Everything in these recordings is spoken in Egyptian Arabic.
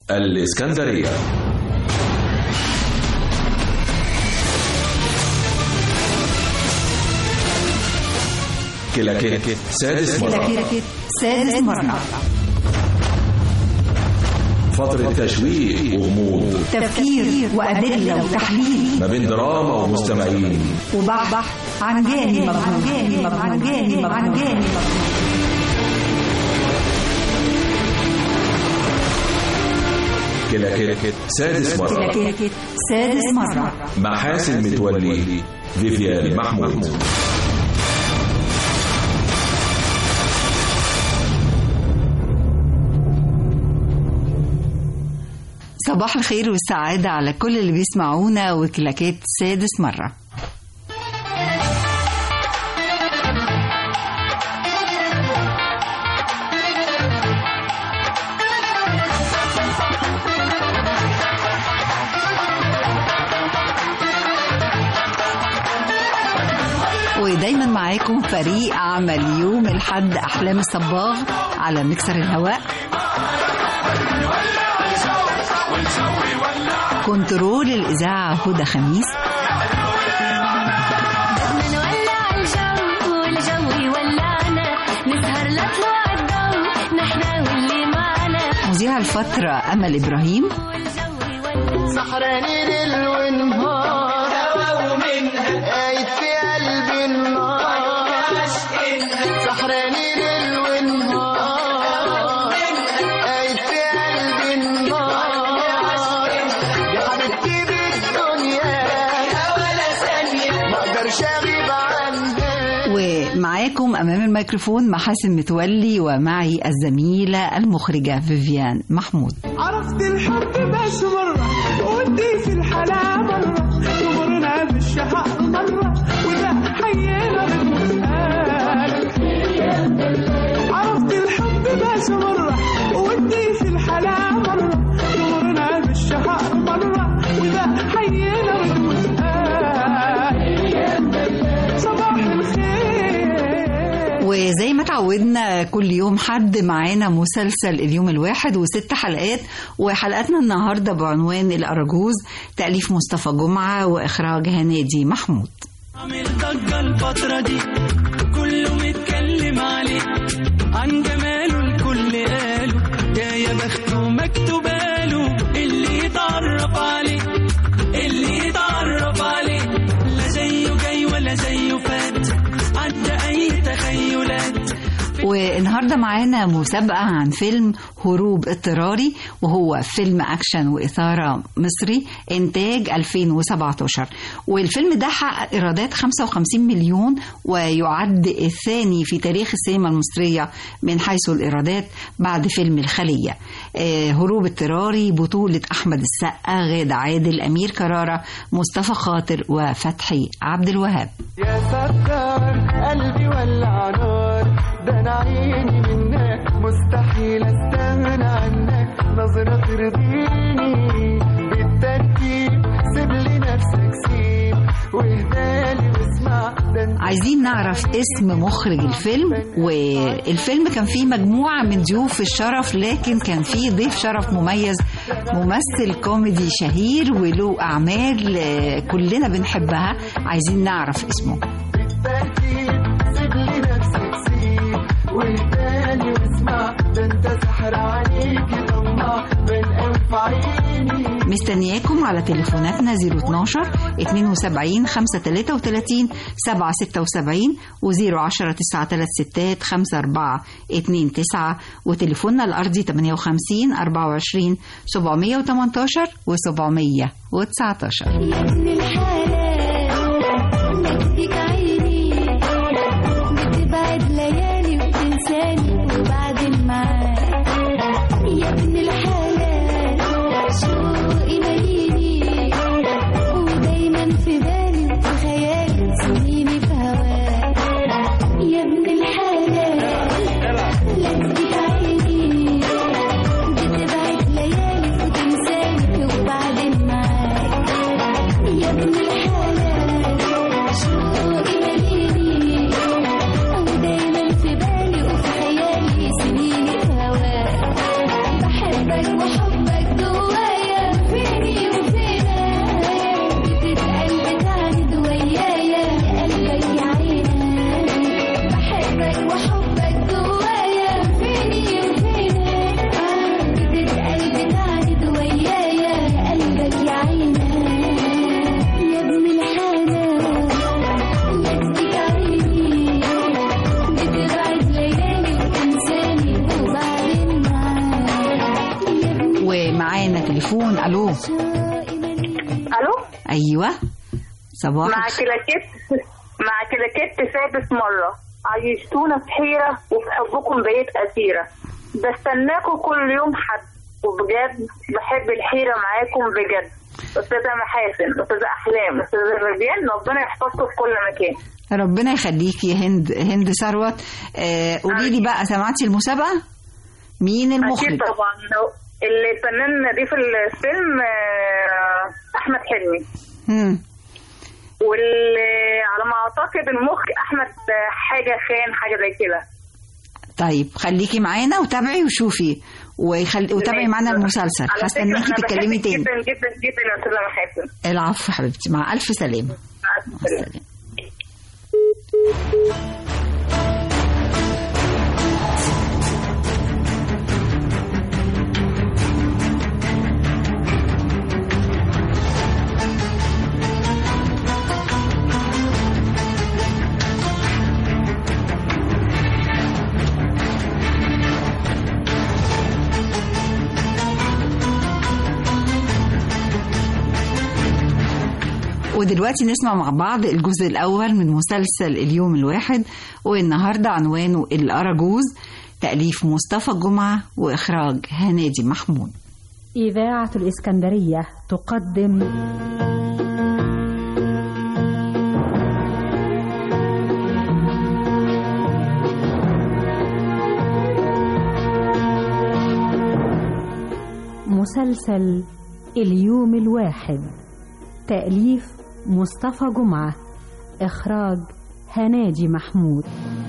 الإسكندرية كلاكيت سادس مرة كلاكيت سادس مرة فترة تشويق وغموض تفكير وأدلة وتحليل ما بين دراما ومستمعين وبحث عن جاني مبهوم عن جاني مبهوم عن جاني مبهوم عن جاني مبهوم كلاكيت سادس مرة كلاكيت سادس مرة مع حاسن متولي فيفيان محمود صباح الخير والسعادة على كل اللي بيسمعونا وكلاكيت سادس مرة ودايما معاكم فريق عمل يوم الحد أحلام الصباغ على مكسر الهواء كنترول الإذاعة هدى خميس نولع الجو والجو يولعنا نسهر لطلوع الضو نحنا واللي معنا مذيع الفترة أمل إبراهيم سحرانين ليل ونهار قايد في قلبي النار سحرانين ليل ونهار قايد في قلبي النار يا حبيبتي بالدنيا ولا ثانية ما اقدرش اغيب عنها ومعاكم أمام الميكروفون محاسن متولي ومعي الزميلة المخرجة فيفيان محمود عرفت الحب بس مرة ودي في الحلا مرة تمرنا بالشهق مرة وده حينا بالمسأل عرفت الحب بس مرة ودي في الحلا مرة تمرنا بالشهق مرة وده حينا بالمسأل صباح الخير وزي ما تعودنا كل يوم حد معانا مسلسل اليوم الواحد وست حلقات وحلقتنا النهاردة بعنوان الأرجوز تأليف مصطفى جمعة وإخراج هنادي محمود عامل ضجة الفترة دي كله متكلم عليه عن جماله الكل قاله يا يا بخته مكتوباله اللي يتعرف عليه اللي يتعرف عليه لا زيه جاي ولا زيه فات عدى أي تخيلات والنهارده معانا مسابقة عن فيلم هروب اضطراري وهو فيلم أكشن وإثارة مصري إنتاج 2017 والفيلم ده حقق إيرادات 55 مليون ويعد الثاني في تاريخ السينما المصرية من حيث الإيرادات بعد فيلم الخلية آه، هروب اضطراري بطولة أحمد السقا غادة عادل أمير كرارة مصطفى خاطر وفتحي عبد الوهاب يا ستار قلبي ولع نار ده انا عيني منك مستحيل استغنى عنك نظرة ترضيني بالترتيب سيب لي نفسك سيب واهدالي واسمع ده انت عايزين نعرف اسم مخرج الفيلم والفيلم كان فيه مجموعة من ضيوف الشرف لكن كان فيه ضيف شرف مميز ممثل كوميدي شهير وله أعمال آه، كلنا بنحبها عايزين نعرف اسمه بالترتيب سيب لي نفسك سيب واهدالي واسمع ده انت سحر عليك طمع بين انف عيني مستنياكم على تليفوناتنا 012 72 533 776 و010 936 54 29 وتليفوننا الأرضي 58 24 718 و 719 يا ابن الحلال نجدك عيني بتبعد ليالي وتنساني وبعدين معاك يا ابن الحلال شوقي ماليني ودايما في بالي وفي خيالي سنيني في هواك يا ابن الحلال لمسك عيني بتبعد ليالي وتنساني وبعدين معاك يا ابن ومعانا تليفون الو الو ايوه صباح مع الخير. كلاكيت مع كلاكيت سادس مرة عيشتونا في حيرة وفي حبكم بقيت أسيرة بستناكم كل يوم حد وبجد بحب الحيرة معاكم بجد أستاذة محاسن أستاذة أحلام أستاذة ربيان ربنا يحفظكم في كل مكان ربنا يخليكي يا هند هند ثروت آه قولي لي بقى سمعتي المسابقه مين المخرج أكيد طبعا هو الفنان دي في الفيلم آه، أحمد حلمي مم. واللي على ما أعتقد المخرج أحمد حاجة خان حاجة زي كده طيب خليكي معانا وتابعي وشوفي وخل... وتابعي معانا المسلسل على فكرة هستناكي أنا تتكلمي بحبك تاني جدا جدا جدا يا أستاذة محاسن العفو حبيبتي مع الف سلامه مع السلامة ودلوقتي نسمع مع بعض الجزء الأول من مسلسل اليوم الواحد والنهاردة عنوانه الأراجوز تأليف مصطفى جمعة وإخراج هنادي محمود إذاعة الإسكندرية تقدم مسلسل اليوم الواحد تأليف مصطفى جمعة إخراج هناجي محمود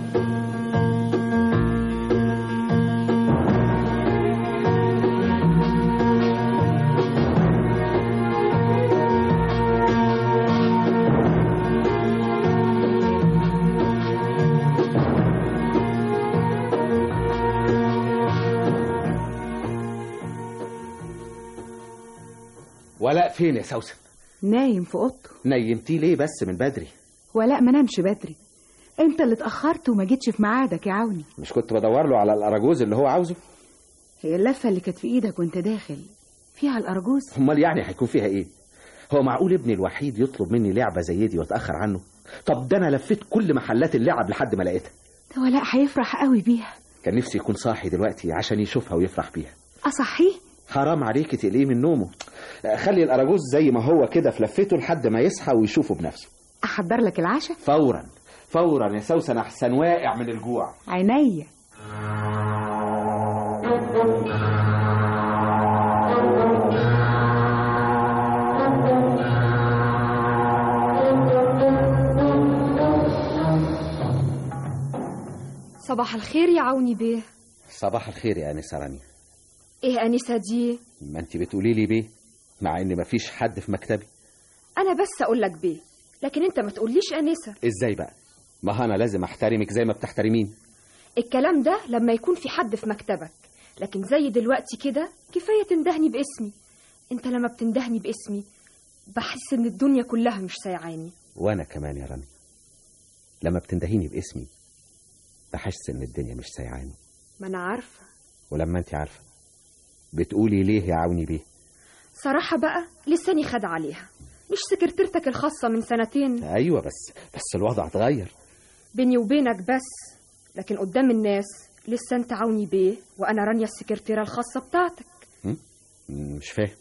ولاء فين يا سوسن نايم في اوضته نيمتيه ليه بس من بدري ولا ما نامش بدري انت اللي اتاخرت وما جيتش في ميعادك يا عوني مش كنت بدور له على الاراجوز اللي هو عاوزه هي اللفه اللي كانت في ايدك وانت داخل فيها الارجوز امال يعني هيكون فيها ايه هو معقول ابني الوحيد يطلب مني لعبه زي دي واتاخر عنه طب ده انا لفيت كل محلات اللعب لحد ما لقيتها ده ولاء هيفرح قوي بيها كان نفسي يكون صاحي دلوقتي عشان يشوفها ويفرح بيها اصحيه حرام عليك تقليه من نومه خلي الاراجوز زي ما هو كده في لفته لحد ما يصحى ويشوفه بنفسه احضر لك العشاء فورا فورا يا سوسن احسن واقع من الجوع عينيا صباح الخير يا عوني بيه صباح الخير يا انسه رانيا ايه انسه دي ما انت بتقولي لي بيه مع ان مفيش حد في مكتبي انا بس اقول لك بيه لكن انت ما تقوليش انسه ازاي بقى ما انا لازم احترمك زي ما بتحترمين الكلام ده لما يكون في حد في مكتبك لكن زي دلوقتي كده كفايه تندهني باسمي انت لما بتندهني باسمي بحس ان الدنيا كلها مش سايعاني وانا كمان يا رانيا لما بتندهيني باسمي بحس ان الدنيا مش سايعاني ما انا عارفه ولما انت عارفه بتقولي ليه يا عوني بيه صراحه بقى لساني خد عليها مش سكرتيرتك الخاصه من سنتين ايوه بس بس الوضع اتغير بيني وبينك بس لكن قدام الناس لسه انت عوني بيه وانا رانيا السكرتيره الخاصه بتاعتك م? مش فاهم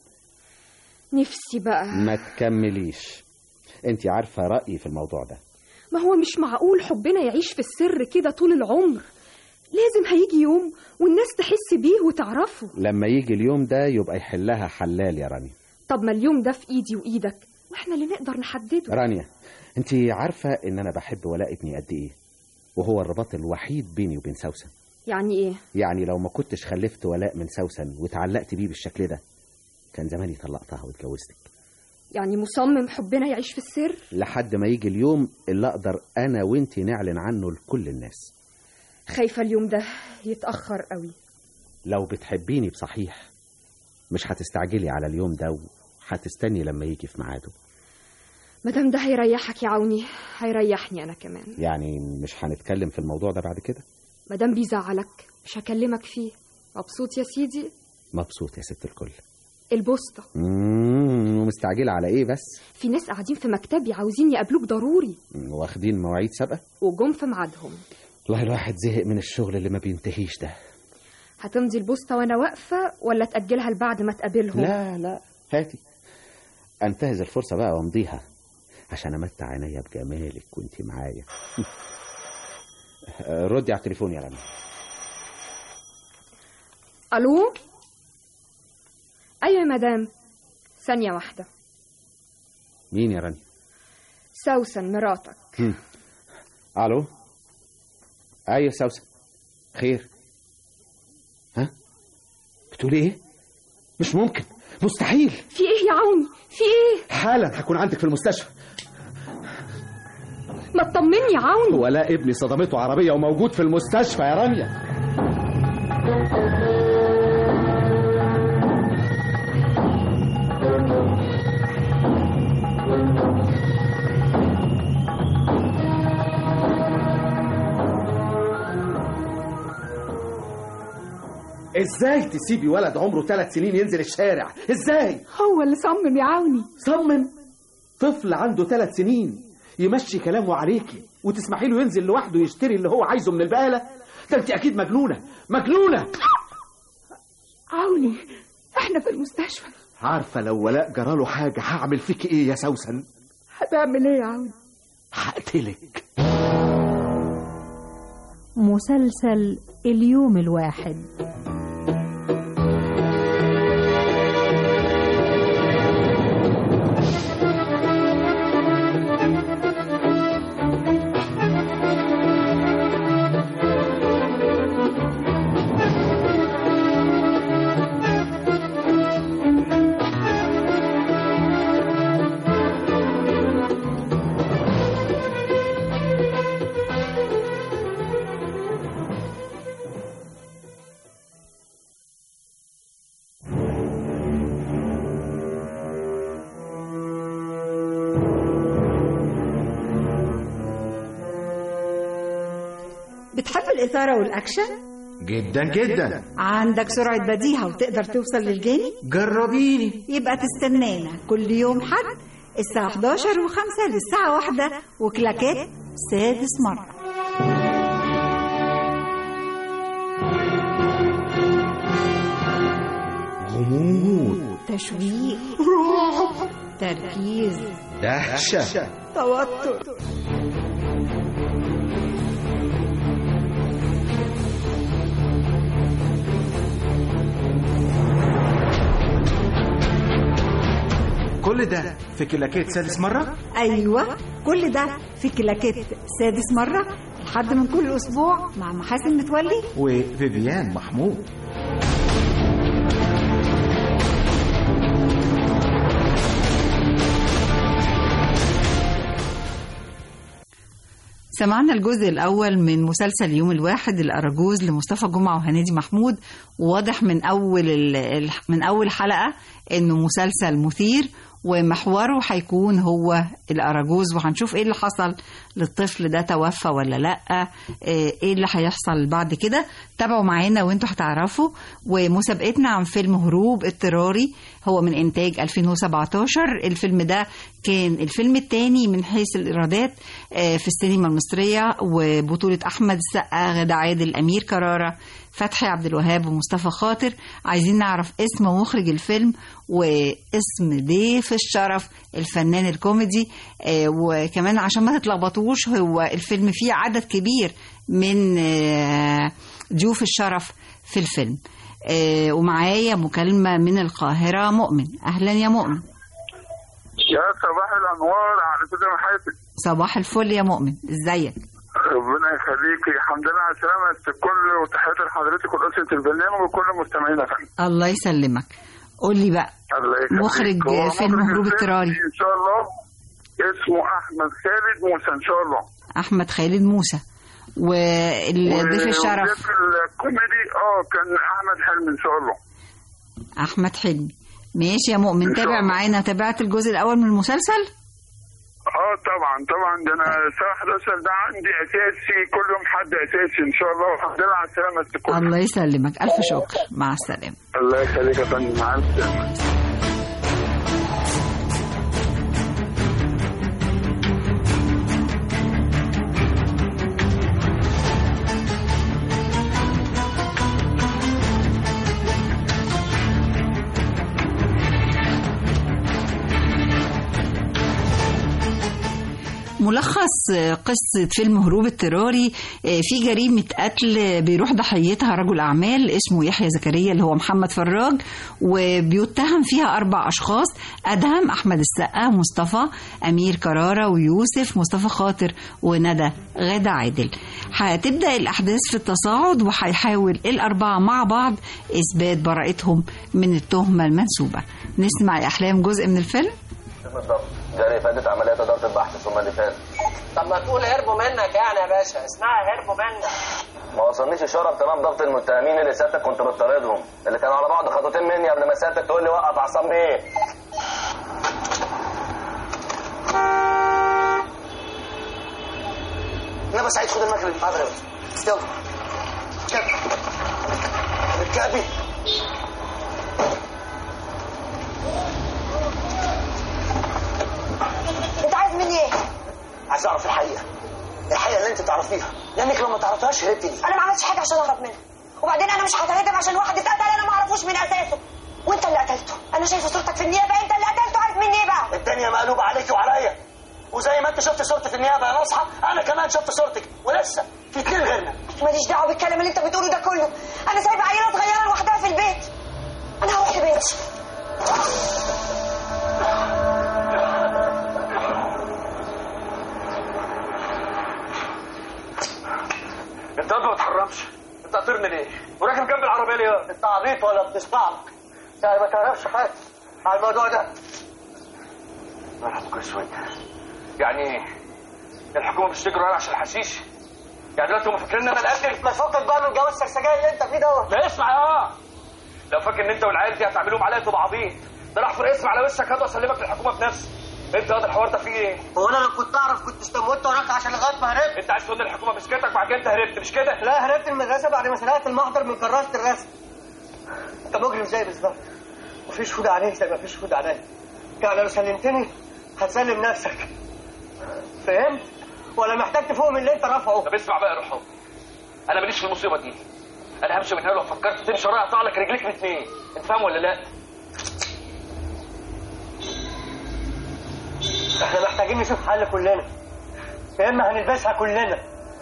نفسي بقى ما تكمليش انت عارفه رايي في الموضوع ده ما هو مش معقول حبنا يعيش في السر كده طول العمر لازم هيجي يوم والناس تحس بيه وتعرفه لما يجي اليوم ده يبقى يحلها حلال يا رانيا طب ما اليوم ده في ايدي وايدك واحنا اللي نقدر نحدده رانيا انت عارفه ان انا بحب ولاء ابني قد ايه وهو الرباط الوحيد بيني وبين سوسن يعني ايه يعني لو ما كنتش خلفت ولاء من سوسن واتعلقت بيه بالشكل ده كان زماني طلقتها واتجوزتك يعني مصمم حبنا يعيش في السر لحد ما يجي اليوم اللي اقدر انا وانت نعلن عنه لكل الناس خايفه اليوم ده يتاخر قوي لو بتحبيني بصحيح مش هتستعجلي على اليوم ده وهتستني لما يجي في ميعاده مادام ده هيريحك يا عوني هيريحني انا كمان يعني مش هنتكلم في الموضوع ده بعد كده مادام بيزعلك مش هكلمك فيه مبسوط يا سيدي مبسوط يا ست الكل البوسطة مم، ومستعجلة على ايه بس في ناس قاعدين في مكتبي عاوزين يقابلوك ضروري مم، واخدين مواعيد سابقة وجم في ميعادهم والله الواحد زهق من الشغل اللي ما بينتهيش ده هتمضي البوسطة وانا واقفة ولا تأجلها لبعد ما تقابلهم لا لا هاتي انتهز الفرصة بقى وامضيها عشان امتع عينيا بجمالك وانت معايا ردي على التليفون يا رنا الو ايوه يا مدام ثانية واحدة مين يا رنا سوسن مراتك هم. الو ايوه سوسن خير ها بتقولي ايه مش ممكن مستحيل في ايه يا عوني في ايه حالا هكون عندك في المستشفى ما تطمني يا عوني ولا ابني صدمته عربيه وموجود في المستشفى يا رانيا ازاي تسيبي ولد عمره ثلاث سنين ينزل الشارع ازاي هو اللي صمم يا عوني صمم طفل عنده ثلاث سنين يمشي كلامه عليكي وتسمحي له ينزل لوحده يشتري اللي هو عايزه من البقاله ده انت اكيد مجنونه مجنونه عوني احنا في المستشفى عارفه لو ولاء جراله حاجه هعمل فيك ايه يا سوسن هتعمل ايه يا عوني هقتلك مسلسل اليوم الواحد بتحب الإثارة والأكشن؟ جدا جدا عندك سرعة بديهة وتقدر توصل للجاني؟ جربيني يبقى تستنانا كل يوم حد الساعة 11 و5 للساعة واحدة وكلاكات سادس مرة غموض تشويق رعب تركيز دهشة توتر كل ده في كلاكيت سادس مرة أيوة كل ده في كلاكات سادس مرة لحد من كل أسبوع مع محاسن متولي وفيفيان محمود سمعنا الجزء الأول من مسلسل يوم الواحد الأراجوز لمصطفى جمعة وهنادي محمود وواضح من أول ال- ال- من أول حلقة إنه مسلسل مثير ومحوره هيكون هو الأراجوز وهنشوف إيه اللي حصل للطفل ده توفى ولا لأ آه، إيه اللي هيحصل بعد كده تابعوا معانا وانتوا هتعرفوا ومسابقتنا عن فيلم هروب اضطراري هو من إنتاج 2017 الفيلم ده كان الفيلم الثاني من حيث الإيرادات آه، في السينما المصرية وبطولة أحمد السقا غدا عادل أمير كرارة فتحي عبد الوهاب ومصطفى خاطر عايزين نعرف اسم مخرج الفيلم واسم ضيف الشرف الفنان الكوميدي آه، وكمان عشان ما تتلخبطوش هو الفيلم فيه عدد كبير من آه، ضيوف الشرف في الفيلم آه، ومعايا مكالمة من القاهرة مؤمن أهلا يا مؤمن يا صباح الانوار على كده محاسن صباح الفل يا مؤمن ازيك ربنا يخليكي الحمد لله على سلامة الكل وتحياتي لحضرتك ولأسرة البرنامج وكل مستمعينا فن الله يسلمك قول لي بقى الله يخليك مخرج هو فيلم مخرج هروب الفيلم اضطراري ان شاء الله اسمه احمد خالد موسى ان شاء الله احمد خالد موسى والضيف الشرف وضيف الكوميدي اه كان احمد حلمي ان شاء الله احمد حلمي ماشي يا مؤمن تابع معانا تابعت الجزء الاول من المسلسل اه طبعا طبعا ده انا الساعه 11 ده عندي اساسي كل يوم حد اساسي ان شاء الله والحمد لله على السلامه يا ست كل الله يسلمك الف شكر مع السلامه الله يخليك يا فندم مع السلامه ملخص قصة فيلم هروب اضطراري في جريمة قتل بيروح ضحيتها رجل أعمال اسمه يحيى زكريا اللي هو محمد فراج وبيتهم فيها أربع أشخاص أدهم أحمد السقا مصطفى أمير كرارة ويوسف مصطفى خاطر وندى غادة عادل هتبدأ الأحداث في التصاعد وهيحاول الأربعة مع بعض إثبات براءتهم من التهمة المنسوبة نسمع يا أحلام جزء من الفيلم بالضبط جاري فاتت عمليات اداره البحث ثم اللي فات طب ما تقول هربوا منك يعني يا باشا اسمعها هربوا منك ما وصلنيش اشاره بتمام ضبط المتهمين اللي سيادتك كنت بتطاردهم اللي كانوا على بعض خطوتين مني قبل ما سيادتك تقول لي وقف عصام بيه انا سعيد خد المكنه دي حاضر يا باشا يلا كابي الكابي انت عايز مني ايه؟ عايز اعرف الحقيقه الحقيقه اللي انت تعرفيها لانك لو ما تعرفهاش هربت دي انا ما عملتش حاجه عشان اهرب منها وبعدين انا مش هتهرب عشان واحد اتقتل انا ما اعرفوش من اساسه وانت اللي قتلته انا شايفه صورتك في النيابه انت اللي قتلته عايز مني ايه بقى؟ الدنيا مقلوبه عليك وعليا وزي ما انت شفت صورتي في النيابه يا نصحى انا كمان شفت صورتك ولسه في اتنين غيرنا ماليش دعوه بالكلام اللي انت بتقوله ده كله انا سايبه عيله صغيره لوحدها في البيت انا هروح لبيتي انت ما بتحرمش انت هتطيرني ليه وراكب جنب العربيه ليه انت عبيط ولا بتستعبط يعني ما تعرفش حاجه على الموضوع ده مرحبا كويس وين يعني الحكومه مش تجري ورايا عشان الحشيش يعني دلوقتي هم فاكرين ان انا القاتل ما تفكك بقى من جواز السرسجيه اللي انت فيه دوت لا اسمع يا لو فاكر ان انت والعيال دي هتعملوهم عليا تبقى عبيط ده راح في اسم على وشك هات واسلمك للحكومه بنفسي انت هذا الحوار ده فيه ايه؟ هو انا لو كنت اعرف كنت استموت وراك عشان لغايه ما هربت انت عايز تقول للحكومه مسكتك بعد كده انت هربت مش كده؟ لا هربت من المدرسه بعد ما سرقت المحضر من كراسه الرسم انت مجرم زي بالظبط مفيش شهود عليك زي ما فيش شهود عليا يعني لو سلمتني هتسلم نفسك فهمت؟ ولا محتاج تفوق من اللي انت رافعه طب اسمع بقى يا روح انا ماليش في المصيبه دي انا همشي من هنا لو فكرت تمشي ورايا هقطع لك رجليك الاثنين انت فاهم ولا لا؟ احنا محتاجين نشوف حل كلنا يا اما هنلبسها كلنا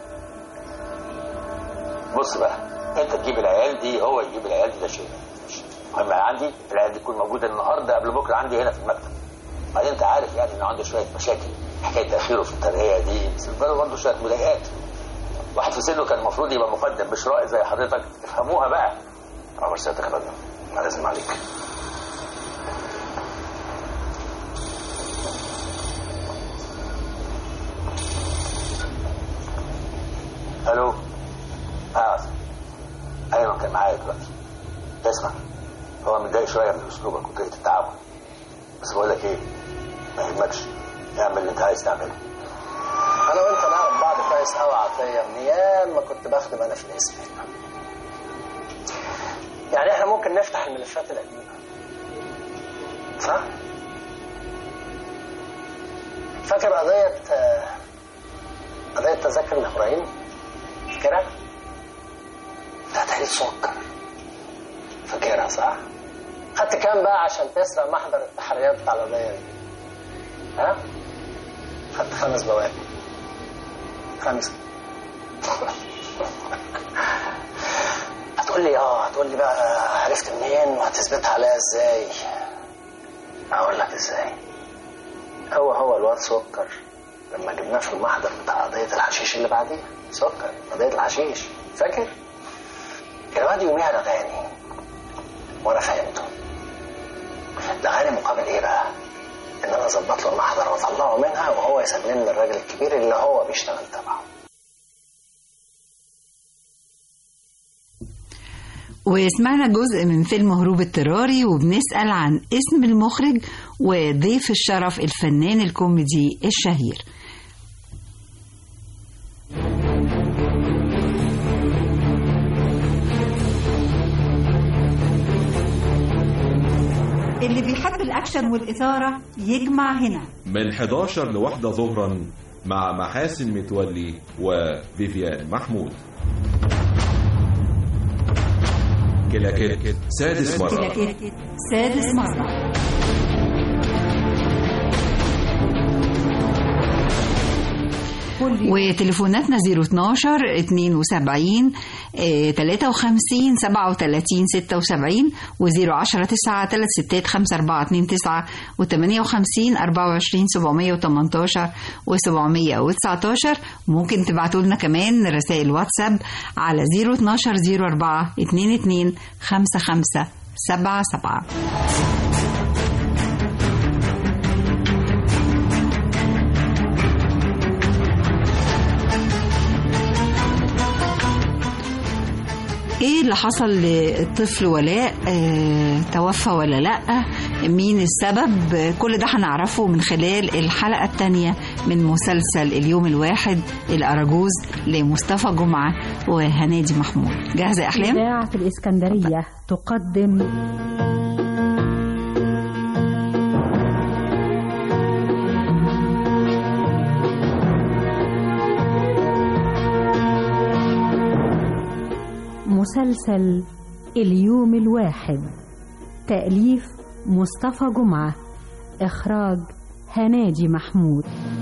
بص بقى انت تجيب العيال دي هو يجيب العيال دي ده شيء المهم انا عندي العيال دي تكون موجوده النهارده قبل بكره عندي هنا في المكتب بعدين انت عارف يعني انه عنده شويه مشاكل حكايه تاخيره في الترقيه دي بتسبب له برضه شويه مضايقات واحد في سنه كان المفروض يبقى مقدم مش رائد زي حضرتك افهموها بقى عمر سيادتك يا فندم انا لازم عليك الو اه ايوه كان معايا دلوقتي اسمع هو متضايق شويه من اسلوبك وطريقه التعامل بس بقول لك ايه ما يهمكش اعمل اللي انت عايز تعمله انا وانت نعرف بعض كويس قوي عطيه من ايام ما كنت بخدم انا في الاسم يعني احنا ممكن نفتح الملفات القديمه صح؟ فاكر قضية آه، قضية تذاكر الإبراهيم؟ فاكرها؟ بتاعت عيد سكر فاكرها صح؟ خدت كام بقى عشان تسرق محضر التحريات بتاع القضية دي؟ ها؟ خدت خمس بواقي خمسة هتقول لي اه هتقول لي بقى عرفت منين وهتثبتها عليا ازاي اقول لك ازاي هو هو الواد سكر لما جبناه في المحضر بتاع قضية الحشيش اللي بعديها سكر قضية الحشيش فاكر؟ الواد يوميها رغاني وانا فهمته رغاني مقابل ايه بقى؟ ان انا اظبط له المحضر واطلعه منها وهو يسلمني الراجل الكبير اللي هو بيشتغل تبعه وسمعنا جزء من فيلم هروب اضطراري وبنسأل عن اسم المخرج وضيف الشرف الفنان الكوميدي الشهير اللي بيحب الأكشن والإثارة يجمع هنا من 11 لواحدة ظهرا مع محاسن متولي وفيفيان محمود كلاكيت سادس مرة كلاكيت سادس مرة وتليفوناتنا 012 72 آه، 53 37 76 و010 9 3 6 5 4 2 9 و58 24 718 و719 ممكن تبعتوا لنا كمان رسائل واتساب على 012 04 22 55 77 ايه اللي حصل للطفل ولاء آه، توفى ولا لا مين السبب آه، كل ده هنعرفه من خلال الحلقة الثانية من مسلسل اليوم الواحد الأراجوز لمصطفى جمعة وهنادي محمود جاهزة يا أحلام؟ إذاعة الإسكندرية تقدم مسلسل اليوم الواحد تأليف مصطفى جمعة إخراج هناجي محمود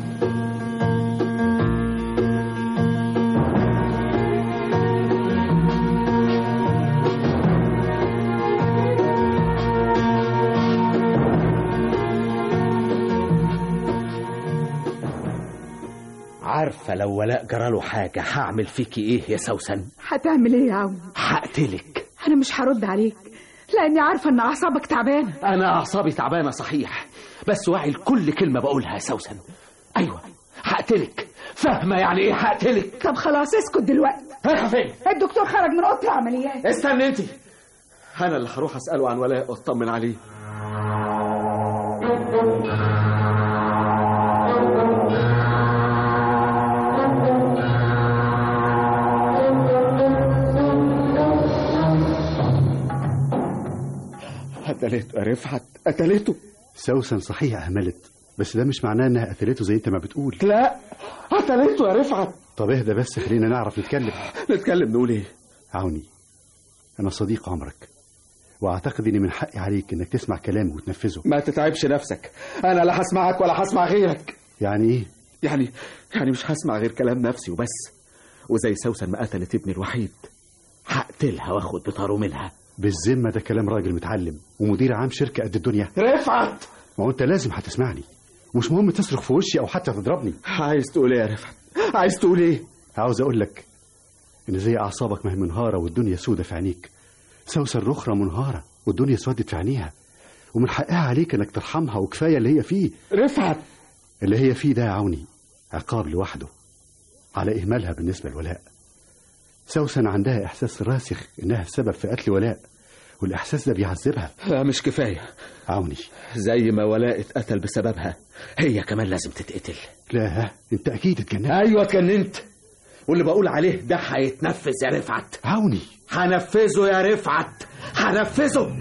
عارفة لو ولاء جراله حاجة هعمل فيكي ايه يا سوسن هتعمل ايه يا عم هقتلك انا مش هرد عليك لاني عارفه ان اعصابك تعبانه انا اعصابي تعبانة صحيح بس واعي لكل كلمة بقولها يا سوسن ايوه هقتلك فاهمة يعني ايه هقتلك طب خلاص اسكت دلوقتي رايحة فين الدكتور خرج من اوضه العمليات استني انت انا اللي هروح اساله عن ولاء واطمن عليه قتلته يا رفعت قتلته سوسن صحيح أهملت بس ده مش معناه إنها قتلته زي أنت ما بتقول لا قتلته يا رفعت طب اهدى بس خلينا نعرف نتكلم نتكلم نقول ايه عوني أنا صديق عمرك وأعتقد إن من حقي عليك إنك تسمع كلامي وتنفذه ما تتعبش نفسك انا لا هسمعك ولا هسمع غيرك يعني إيه؟ يعني يعني مش هسمع غير كلام نفسي وبس وزي سوسن ما قتلت ابني الوحيد هقتلها واخد بطاره منها بالذمة ده كلام راجل متعلم ومدير عام شركة قد الدنيا رفعت ما هو أنت لازم هتسمعني مش مهم تصرخ في وشي أو حتى تضربني عايز تقول ايه يا رفعت عايز تقول ايه عاوز أقول لك إن زي أعصابك ما هي منهارة والدنيا سودة في عينيك سوسن رخرة منهارة والدنيا سودت في عينيها ومن حقها عليك إنك ترحمها وكفاية اللي هي فيه رفعت اللي هي فيه ده يا عوني عقاب لوحده على إهمالها بالنسبة لولاء سوسن عندها إحساس راسخ إنها السبب في قتل ولاء والإحساس ده بيعذبها لا مش كفايه عوني زي ما ولاء اتقتل بسببها هي كمان لازم تتقتل لا أنت أكيد اتجننت ايوه اتجننت واللي بقول عليه ده هيتنفذ يا رفعت عوني هنفذه يا رفعت هنفذه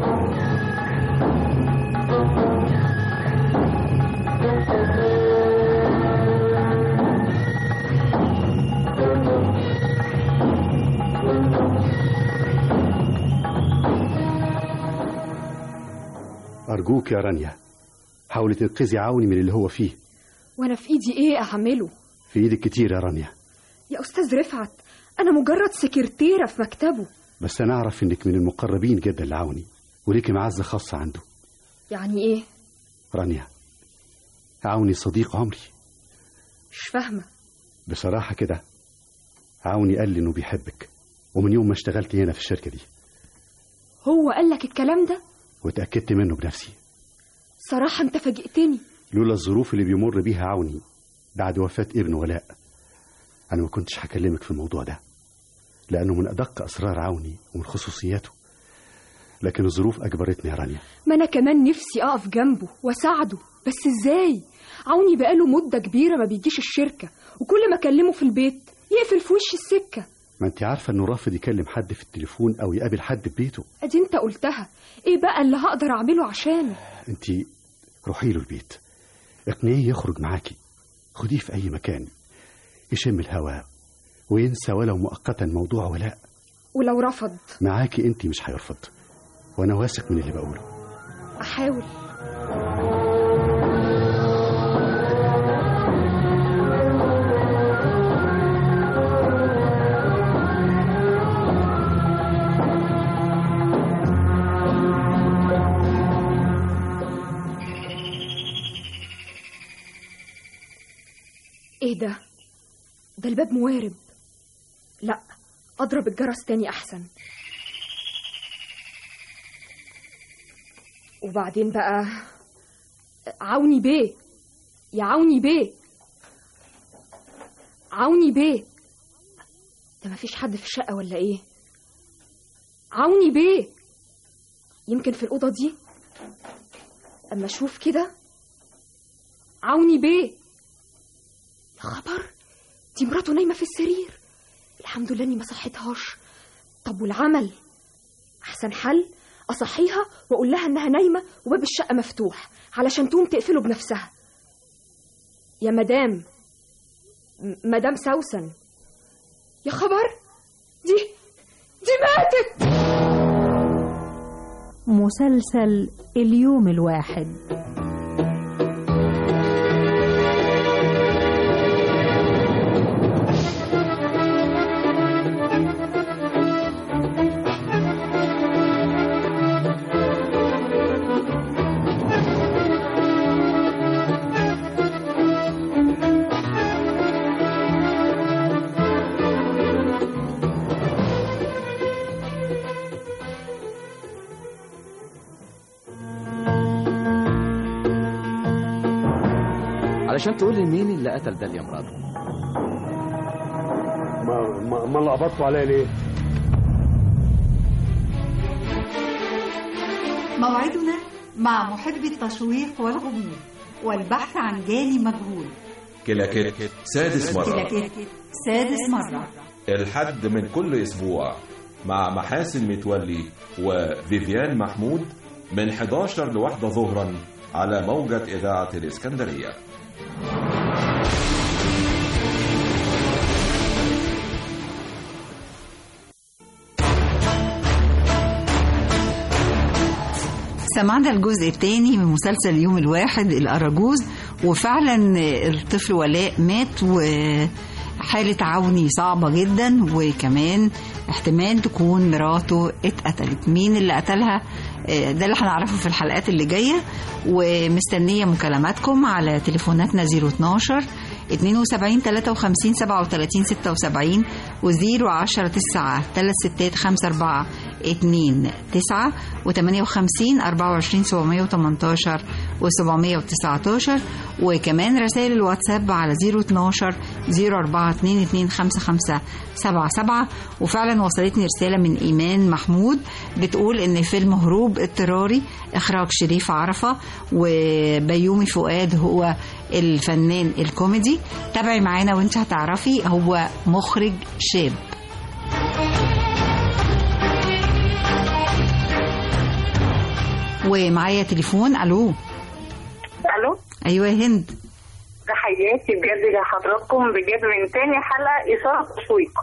أرجوك يا رانيا حاولي تنقذي عوني من اللي هو فيه وانا في ايدي ايه اعمله في إيدك كتير يا رانيا يا استاذ رفعت انا مجرد سكرتيره في مكتبه بس أنا أعرف إنك من المقربين جدا لعوني وليكي معزة خاصة عنده يعني ايه رانيا عوني صديق عمري مش فاهمه بصراحة كده عوني قال لي إنه بيحبك ومن يوم ما اشتغلت هنا في الشركة دي هو قال لك الكلام ده وتأكدت منه بنفسي صراحه انت فاجئتني لولا الظروف اللي بيمر بيها عوني بعد وفاة ابن ولاء أنا ما كنتش هكلمك في الموضوع ده لأنه من أدق أسرار عوني ومن خصوصياته لكن الظروف أجبرتني يا رانيا ما انا كمان نفسي اقف جنبه واساعده بس ازاي عوني بقاله مدة كبيرة ما بيجيش الشركة وكل ما اكلمه في البيت يقفل في وش السكة ما أنت عارفة إنه رافض يكلم حد في التليفون أو يقابل حد في بيته ادي انت قلتها ايه بقى اللي هقدر اعمله عشانه أنت روحي له البيت اقنعيه يخرج معاكي خديه في أي مكان يشم الهواء وينسى ولو مؤقتا موضوع ولاء ولو رفض معاكي أنت مش هيرفض وأنا واثق من اللي بقوله احاول ايه ده ده الباب موارب لا اضرب الجرس تاني احسن وبعدين بقى عوني بيه يا عوني بيه عوني بيه ده مفيش حد في الشقة ولا ايه عوني بيه يمكن في الأوضة دي أما أشوف كده عوني بيه يا خبر دي مراته نايمة في السرير الحمد لله إني ما صحيتهاش طب والعمل أحسن حل أصحيها وأقول لها إنها نايمة وباب الشقة مفتوح علشان تقوم تقفله بنفسها يا مدام م- مدام سوسن يا خبر دي دي ماتت مسلسل اليوم الواحد علشان تقول لي مين اللي قتل ده يا مراته ما ما, ما لخبطتوا عليا ليه؟ موعدنا مع محبي التشويق والغموض والبحث عن جاني مجهول كلاكيت سادس مرة كلاكيت سادس مرة الحد من كل أسبوع مع محاسن متولي وفيفيان محمود من 11 لواحدة ظهرا على موجة إذاعة الإسكندرية سمعنا الجزء الثاني من مسلسل يوم الواحد الأراجوز وفعلا الطفل ولاء مات وحالة عوني صعبة جدا وكمان احتمال تكون مراته اتقتلت مين اللي قتلها آه، ده اللي هنعرفه في الحلقات اللي جاية ومستنية مكالماتكم على تليفوناتنا 012 72 53 37 76 و 010 9 3 6 5 4 2 9 و 58 24 718 و 719 وكمان رسائل الواتساب على 012 04 22 55 77 وفعلا وصلتني رسالة من إيمان محمود بتقول إن فيلم هروب اضطراري إخراج شريف عرفة وبيومي فؤاد هو الفنان الكوميدي تابعي معانا وانت هتعرفي هو مخرج شاب ومعايا تليفون الو الو ايوه يا هند تحياتي بجد لحضراتكم بجد من تاني حلقه اثاره تشويق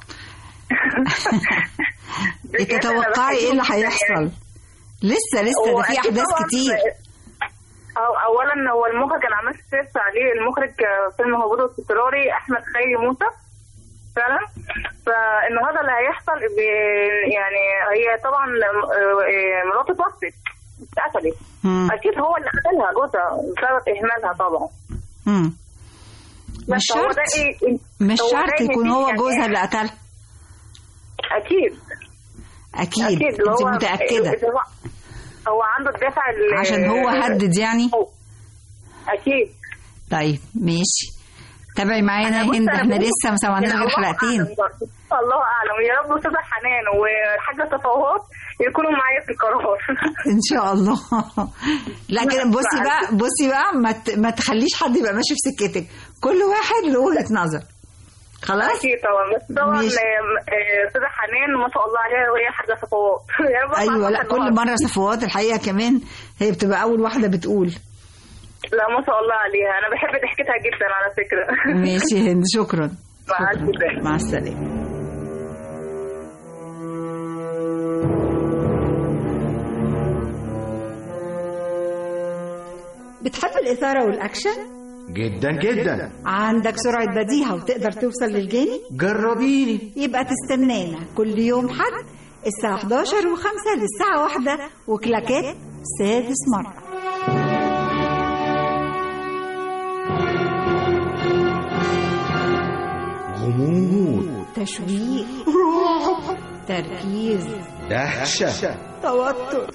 بجد أنا تتوقعي ايه اللي بحبكم جداً هيحصل لسه لسه هو ده في أكيد احداث طبعاً كتير أو اولا هو المخرج انا عملت سيرش عليه المخرج آه، فيلم هبوط اضطراري احمد خيري موسى فعلا فالنهارده اللي هيحصل ب- يعني هي طبعا آه، آه، مراته توفت اتقتلت مم. اكيد هو اللي قتلها جوزها بسبب اهمالها طبعا مم. مش بس هو شرط ده ايه مش هو شرط ده يكون هو نتيجة جوزها يعني. اللي قتلها اكيد اكيد اكيد اللي انت هو متاكده هو هو عنده الدافع ال- عشان هو هدد يعني اكيد طيب ماشي تابعي معانا يا هند احنا لسه ما سمعناش غير حلقتين الله اعلم يا رب استاذه حنان والحاجه صفوات يكونوا معايا في القرار ان شاء الله لا كده بصي بقى بصي بقى ما ت- ما تخليش حد يبقى ماشي في سكتك كل واحد له وجهه نظر خلاص اكيد طبعا بس طبعا ماشي. آه، آه، استاذه حنان ما شاء الله عليها وهي حاجه صفوات يا رب ايوه لا أعرف كل النهاردة. مره صفوات الحقيقه كمان هي بتبقى اول واحده بتقول لا ما شاء الله عليها انا بحب ضحكتها جدا على فكره ماشي يا هند شكرا مع السلامه مع السلامه بتحب الإثارة والأكشن؟ جدا جدا عندك سرعة بديهة وتقدر توصل للجاني؟ جربيني يبقى تستنانا كل يوم حد الساعة 11 و5 للساعة 1 وكلاكات سادس مرة غموض تشويق تركيز دهشة توتر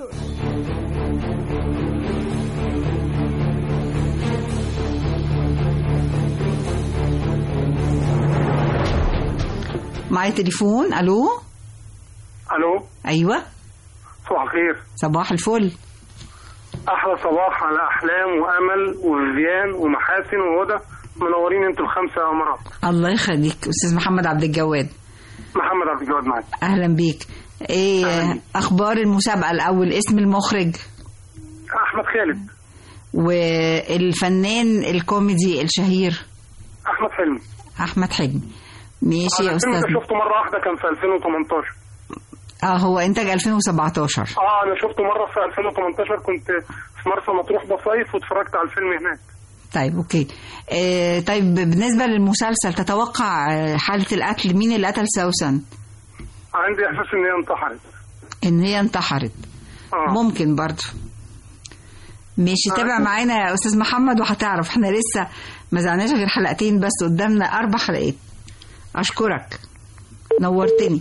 معايا تليفون الو الو ايوه صباح الخير صباح الفل احلى صباح على احلام وامل وفيفيان ومحاسن وهدى منورين انتوا الخمسه يا مرات الله يخليك استاذ محمد عبد الجواد محمد عبد الجواد معاك اهلا بيك ايه اخبار المسابقه الاول اسم المخرج احمد خالد والفنان الكوميدي الشهير احمد حلمي احمد حلمي ماشي يا الفيلم استاذ ده شفته مره واحده كان في 2018 اه هو انتاج 2017 اه انا شفته مره في 2018 كنت في مرسى مطروح بصيف واتفرجت على الفيلم هناك طيب اوكي آه طيب بالنسبه للمسلسل تتوقع آه، حاله القتل مين اللي قتل سوسن عندي احساس ان هي انتحرت ان هي انتحرت آه. ممكن برضو ماشي تابع معانا يا استاذ محمد وهتعرف احنا لسه ما زعناش غير حلقتين بس قدامنا اربع حلقات اشكرك نورتني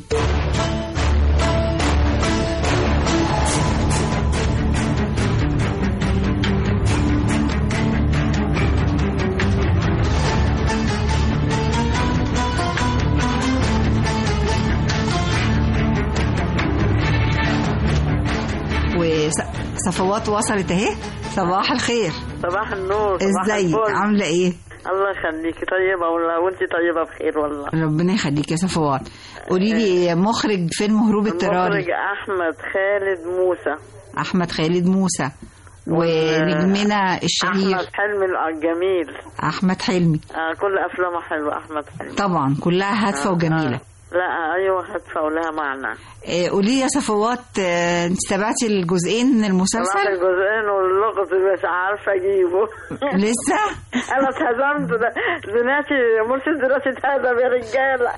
وصفوات وصلت اهي صباح الخير صباح النور صباح ازيك الفل. عامله ايه الله يخليكي طيبة والله وانت طيبة بخير والله ربنا يخليك يا صفوات قولي لي مخرج فيلم هروب اضطراري المخرج أحمد خالد موسى احمد خالد موسى ونجمنا الشهير أحمد حلمي الجميل احمد حلمي آه كل أفلامه حلوة أحمد حلمي طبعا كلها هادفه آه، وجميله لا أيوة هادفة ولها معنى آه، قولي لي يا صفوات آه، انت تابعتي الجزئين من طبعا المسلسل الجزئين واللغز مش عارفة أجيبه لسه أنا اتهزمت ده زناتي مرشد دلوقتي اتهزم يا رجالة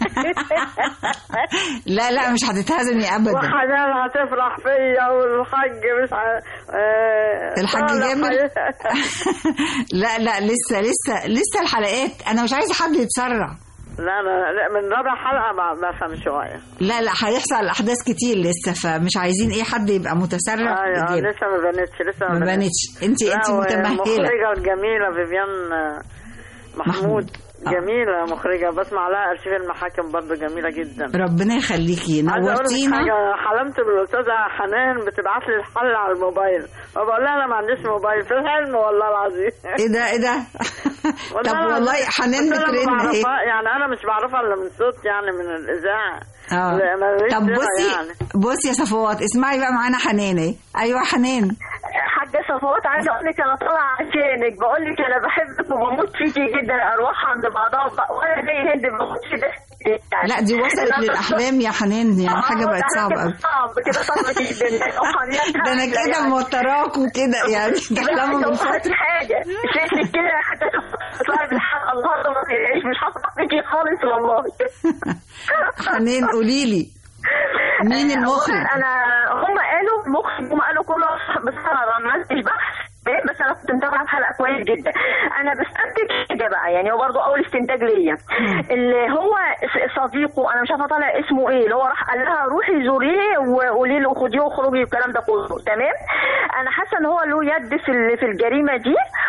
لا لا مش هتتهزمي ابدا وحنان هتفرح فيا والحاج مش ع... آه، الحاج صالح جابر؟ هي- لا لا لسه لسه لسه الحلقات انا مش عايزه حد يتسرع لا لا لا من رابع حلقة ما بفهم شوية لا لا هيحصل احداث كتير لسه فمش عايزين ايه حد يبقى متسرع ايوه كتير. لسه ما بنتش لسه ما بنتش. انت- لا، انت متمهلة. المخرجة الجميلة فيفيان آه، محمود جميلة مخرجة بسمع لها أرشيف المحاكم برضه جميلة جدا ربنا يخليكي عايزة أقول لك نورتينا حاجة حلمت بالأستاذة حنان بتبعت لي الحل على الموبايل وبقول لها أنا ما عنديش موبايل في الحلم والله العظيم ايه ده ايه ده طب أنا- والله حنان بس أنا ما بترن اهي بعرفها- يعني أنا مش بعرفها إلا من صوت يعني من الإذاعة اه لا، ماليش طب صلة بصي يعني. بصي يا صفوات اسمعي بقى معانا حنان ايه ايوه حنان حاجة صفوات عايزة أقول لك أنا طالعة عشانك بقول لك أنا بحبك وبموت فيكي جدا أرواح عند بعضها وب- وأنا زي هند بموت في ده لا دي وصلت للاحلام يا حنان يعني حاجه بقت صعبه قوي صعب كده صعب جدا ده انا كده موتراك وكده يعني تحلموا من بالفترة فتره حاجة شكلك كده حتى تطلعي بالحلقة النهاردة ما تقلقيش مش هسقط فيكي خالص والله حنان قولي لي مين المخرج أولاً انا هم قالوا المخرج هم قالوا كله بس انا ما عملتش بحث إيه، بس انا كنت متابعه الحلقه كويس جدا انا بستنتج حاجه بقى يعني هو برضه اول استنتاج ليا اللي هو ص- صديقه انا مش عارفه طالع اسمه ايه اللي هو راح قال لها روحي زوريه وقولي له خديه وخرجي والكلام ده كله تمام انا حاسه ان هو له يد في ال- في الجريمه دي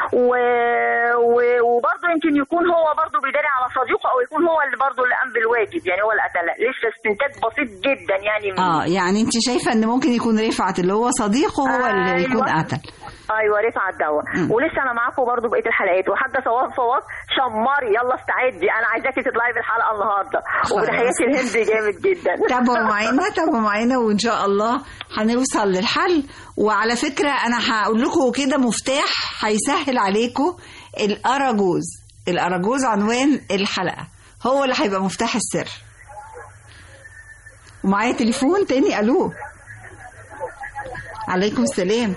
و... و... وبرضه يمكن يكون هو برضه بيداري على صديقه او يكون هو اللي برضه اللي قام بالواجب يعني هو اللي قتلها لسه استنتاج بسيط جدا يعني من اه يعني انت شايفه ان ممكن يكون رفعت اللي هو صديقه هو اللي أيوة. يكون قتل ايوه رفعت دوا مم. ولسه انا معاكم برضه بقيه الحلقات وحاجه صواب صواب شمري يلا استعدي انا عايزاكي تطلعي بالحلقه النهارده وتحياتي الهند جامد جدا تابعوا معانا تابعوا معانا وان شاء الله هنوصل للحل وعلى فكره انا هقول لكم كده مفتاح هيسهل عليكم الاراجوز الاراجوز عنوان الحلقه هو اللي هيبقى مفتاح السر ومعايا تليفون تاني الو عليكم السلام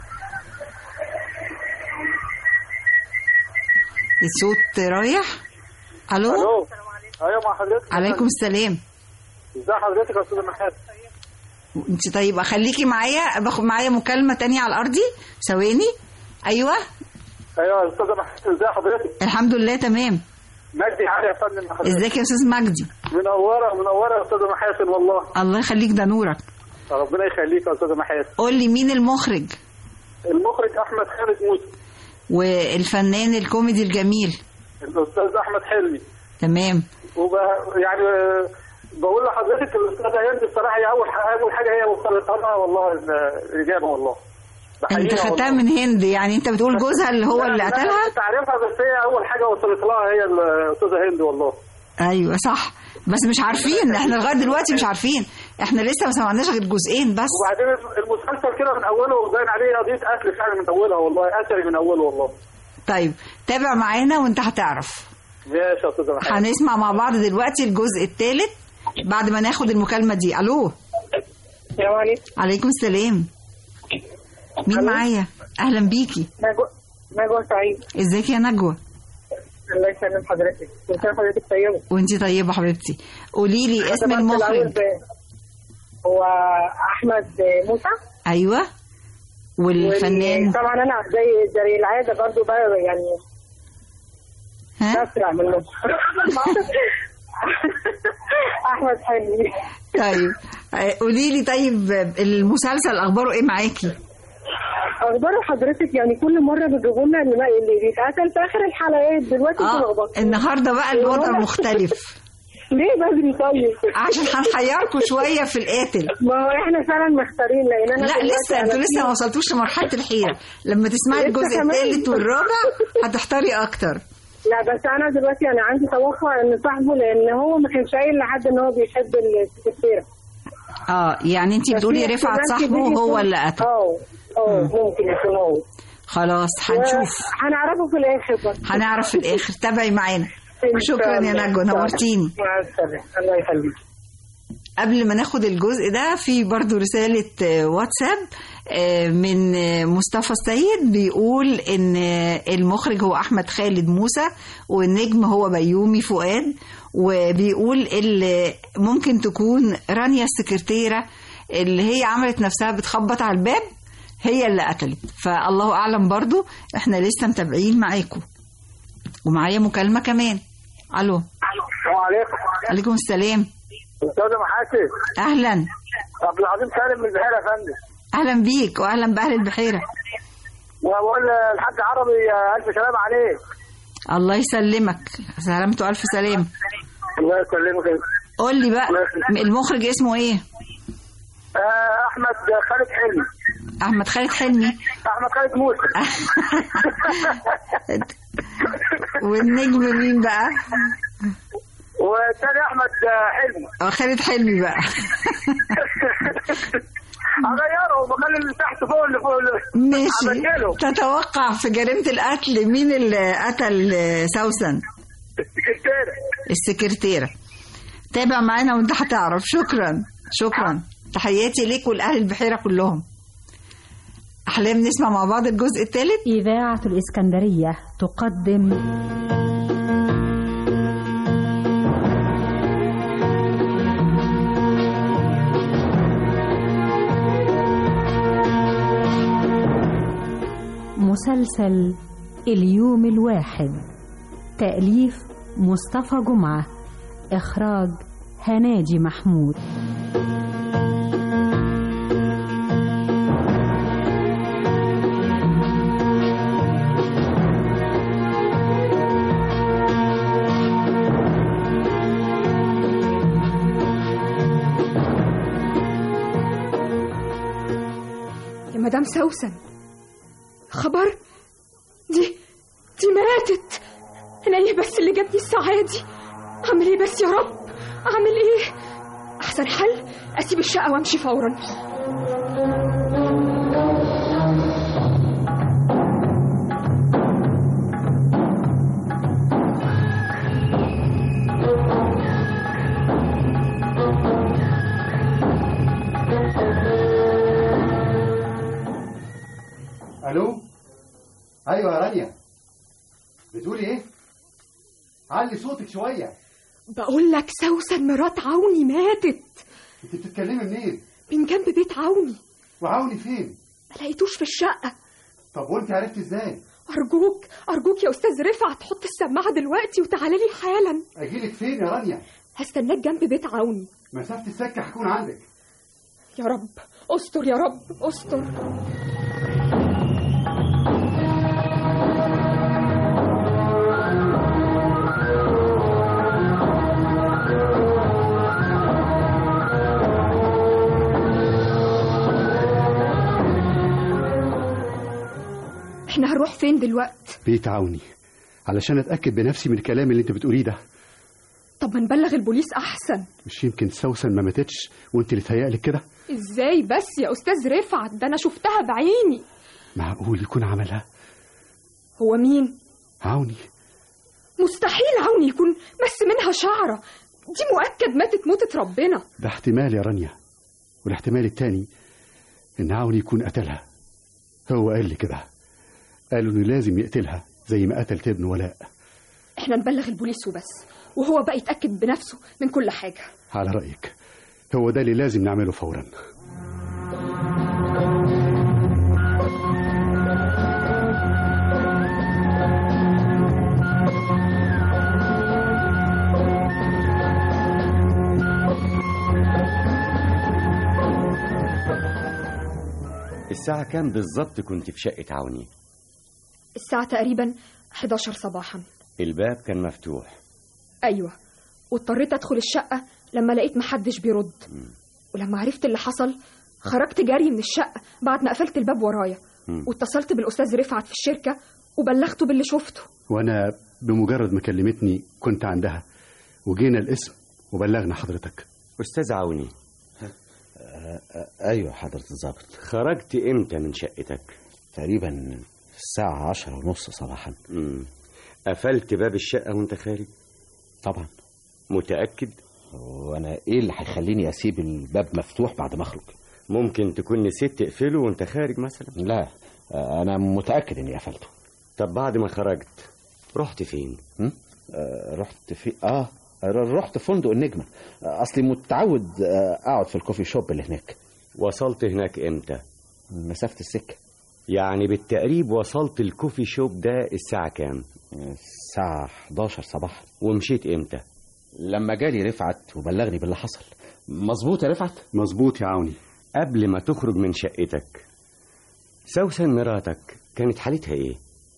الصوت رايح الو الو ايوه مع حضرتك عليكم السلام ازي حضرتك يا استاذ محمد انت طيب اخليكي معايا باخد معايا مكالمه تانية على الارضي ثواني ايوه ايوه يا استاذ محمد ازي حضرتك الحمد لله تمام مجدي علي يا فندم مع حضرتك. ازيك يا استاذ مجدي منوره منوره يا استاذ محاسن والله الله يخليك ده نورك ربنا يخليك يا استاذ محاسن قول لي مين المخرج المخرج احمد خالد موسى والفنان الكوميدي الجميل الاستاذ احمد حلمي تمام وب... يعني آه، بقول لحضرتك الاستاذه هند الصراحه هي اول ح- اول حاجه هي وصلتها لنا والله ال- الاجابه والله انت بحييها خدتها والله. من هند يعني انت بتقول جوزها اللي هو لا، اللي لا، قتلها كنت عارفها بس هي اول حاجه وصلت لها هي الاستاذه هند والله ايوه صح بس مش عارفين احنا لغايه دلوقتي مش عارفين احنا لسه ما سمعناش غير جزئين بس وبعدين المسلسل كده من اوله باين عليه قضيه قتل فعلا من اولها والله اثري من اوله والله طيب تابع معانا وانت هتعرف ماشي يا استاذه محمد هنسمع مع بعض دلوقتي الجزء الثالث بعد ما ناخد المكالمه دي الو السلام عليكم عليكم السلام مين معايا اهلا بيكي نجوى نجوى سعيد ازيك يا نجوى الله يسلم حضرتك كل سنه حضرتك طيبه وانتي طيبه حبيبتي قولي لي اسم طبعاً في الأول المخرج ب- هو احمد موسى ايوه والفنان وال- طبعا انا زي زي العاده برضو بقى يعني ها بسرع منه احمد حلمي طيب آه، قولي لي طيب المسلسل اخباره ايه معاكي اخبار حضرتك يعني كل مره بيجيبوا لنا اللي اللي بيتقتل في اخر الحلقات دلوقتي اه اتلخبطت. النهارده بقى الوضع والله. مختلف ليه بدري طيب عشان هنحيركم شويه في القاتل ما هو احنا فعلا محتارين لان انا لا دلوقتي لسه أنا انتوا في- لسه ما وصلتوش لمرحله الحيره لما تسمعي لسه الجزء كمان. الثالث والرابع هتحتاري اكتر لا بس انا دلوقتي انا عندي توقع ان صاحبه لان هو ما كانش قايل لحد ان هو بيحب السكرتيره اه يعني انت بتقولي ففي رفعت احتمال صاحبه كبير هو يكون- اللي قتل اه اه ممكن يكون هو خلاص هنشوف هنعرفه في الاخر بس هنعرف في الاخر تابعي معانا إن شاء شكرا يا الله. نجوى نورتيني مع السلامه الله يخليك قبل ما ناخد الجزء ده في برضو رسالة آه، واتساب آه، من آه، مصطفى السيد بيقول ان آه، المخرج هو احمد خالد موسى والنجم هو بيومي فؤاد وبيقول اللي ممكن تكون رانيا السكرتيرة اللي هي عملت نفسها بتخبط على الباب هي اللي قتلت فالله اعلم برضو احنا لسه متابعين معاكم ومعايا مكالمة كمان الو السلام عليكم عليكم السلام استاذه محاسن اهلا عبد العظيم سالم من البحيره يا فندم اهلا بيك واهلا باهل البحيره وبقول الحاج عربي الف سلام عليك الله يسلمك سلامته الف سلام الله يسلمك قول لي بقى الله يسلمك. المخرج اسمه ايه آه، احمد خالد حلمي احمد خالد حلمي احمد خالد موسى والنجم مين بقى والثاني احمد حلمي آه، خالد حلمي بقى اغيره وبخلي اللي تحت فوق اللي فوق اللي ماشي هبدله. تتوقع في جريمة القتل مين اللي قتل آه، سوسن السكرتيره السكرتيرة تابع معانا وانت هتعرف شكرا شكرا تحياتي ليك ولأهل البحيرة كلهم أحلام نسمع مع بعض الجزء الثالث إذاعة الإسكندرية تقدم مسلسل اليوم الواحد تأليف مصطفى جمعة إخراج هناجي محمود مدام سوسن خبر دي دي ماتت انا ايه بس اللي جابني الساعه دي اعمل ايه بس يا رب اعمل ايه احسن حل اسيب الشقه وامشي فورا الو ايوه يا رانيا بتقولي ايه علي صوتك شويه بقول لك سوسن مرات عوني ماتت انت بتتكلمي منين من جنب بيت عوني وعوني فين ما لقيتوش في الشقه طب وانت عرفت ازاي ارجوك ارجوك يا استاذ رفعت حط السماعه دلوقتي وتعالى لي حالا اجيلك فين يا رانيا هستناك جنب بيت عوني مسافه السكه هكون عندك يا رب استر يا رب استر احنا هنروح فين دلوقتي بيت عوني علشان اتاكد بنفسي من الكلام اللي انت بتقوليه ده طب ما نبلغ البوليس احسن مش يمكن سوسن ما ماتتش وانت اللي تهيألك كده ازاي بس يا استاذ رفعت ده انا شفتها بعيني معقول يكون عملها هو مين عوني مستحيل عوني يكون مس منها شعره دي مؤكد ماتت موتة ربنا ده احتمال يا رانيا والاحتمال التاني ان عوني يكون قتلها هو قال لي كده قالوا انه لازم يقتلها زي ما قتلت ابنه ولاء احنا نبلغ البوليس وبس وهو بقى يتأكد بنفسه من كل حاجة على رأيك هو ده اللي لازم نعمله فورا الساعة كام بالظبط كنت في شقة عوني؟ الساعة تقريبا 11 صباحا الباب كان مفتوح أيوة واضطريت أدخل الشقة لما لقيت محدش بيرد ولما عرفت اللي حصل خرجت جري من الشقة بعد ما قفلت الباب ورايا مم. واتصلت بالأستاذ رفعت في الشركة وبلغته باللي شفته وانا بمجرد ما كلمتني كنت عندها وجينا الاسم وبلغنا حضرتك أستاذ عوني ايوه حضرة الضابط خرجت امتى من شقتك؟ تقريبا الساعة عشرة ونص صباحا مم. قفلت باب الشقة وانت خارج؟ طبعا متأكد؟ وانا ايه اللي هيخليني اسيب الباب مفتوح بعد ما اخرج ممكن تكون نسيت تقفله وانت خارج مثلا لا انا متأكد اني قفلته طب بعد ما خرجت رحت فين؟ هم؟ آه رحت في اه رحت فندق النجمة آه، اصلي متعود آه، اقعد في الكوفي شوب اللي هناك وصلت هناك امتى؟ مسافة السكة يعني بالتقريب وصلت الكوفي شوب ده الساعة كام؟ الساعة 11 صباحا ومشيت امتى؟ لما جالي رفعت وبلغني باللي حصل مظبوط يا رفعت مظبوط يا عوني قبل ما تخرج من شقتك سوسن مراتك كانت حالتها ايه؟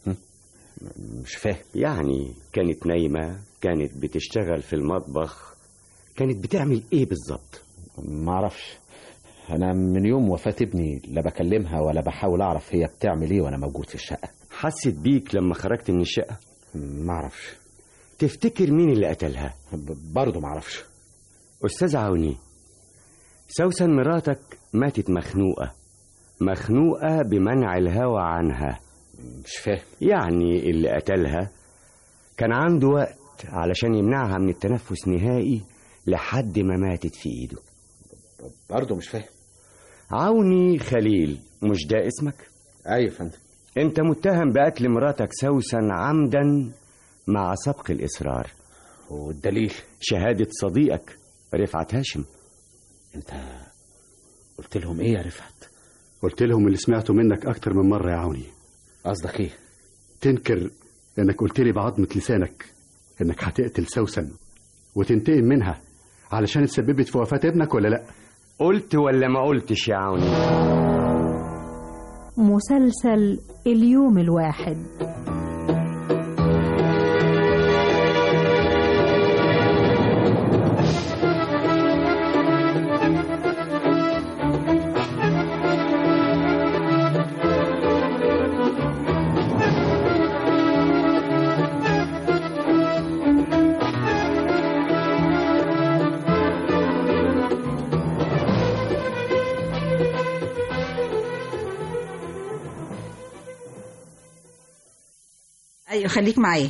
مش فاهم يعني كانت نايمة كانت بتشتغل في المطبخ كانت بتعمل ايه بالظبط ما اعرفش انا من يوم وفاة ابني لا بكلمها ولا بحاول اعرف هي بتعمل ايه وانا موجود في الشقة حست بيك لما خرجت من الشقة ما اعرفش تفتكر مين اللي قتلها برضه ما اعرفش استاذ عوني سوسن مراتك ماتت مخنوقة مخنوقة بمنع الهوى عنها مش فاهم يعني اللي قتلها كان عنده وقت علشان يمنعها من التنفس نهائي لحد ما ماتت في ايده برضه مش فاهم عوني خليل مش ده اسمك ايوه يا فندم انت متهم بقتل مراتك سوسن عمدا مع سبق الاصرار والدليل شهادة صديقك رفعت هاشم انت قلت لهم ايه يا رفعت قلت لهم اللي سمعته منك اكتر من مرة يا عوني قصدك ايه تنكر انك قلت لي بعظمة لسانك انك هتقتل سوسن وتنتقم منها علشان اتسببت في وفاة ابنك ولا لا قلت ولا ما قلتش يا عوني مسلسل اليوم الواحد ايوه خليك معايا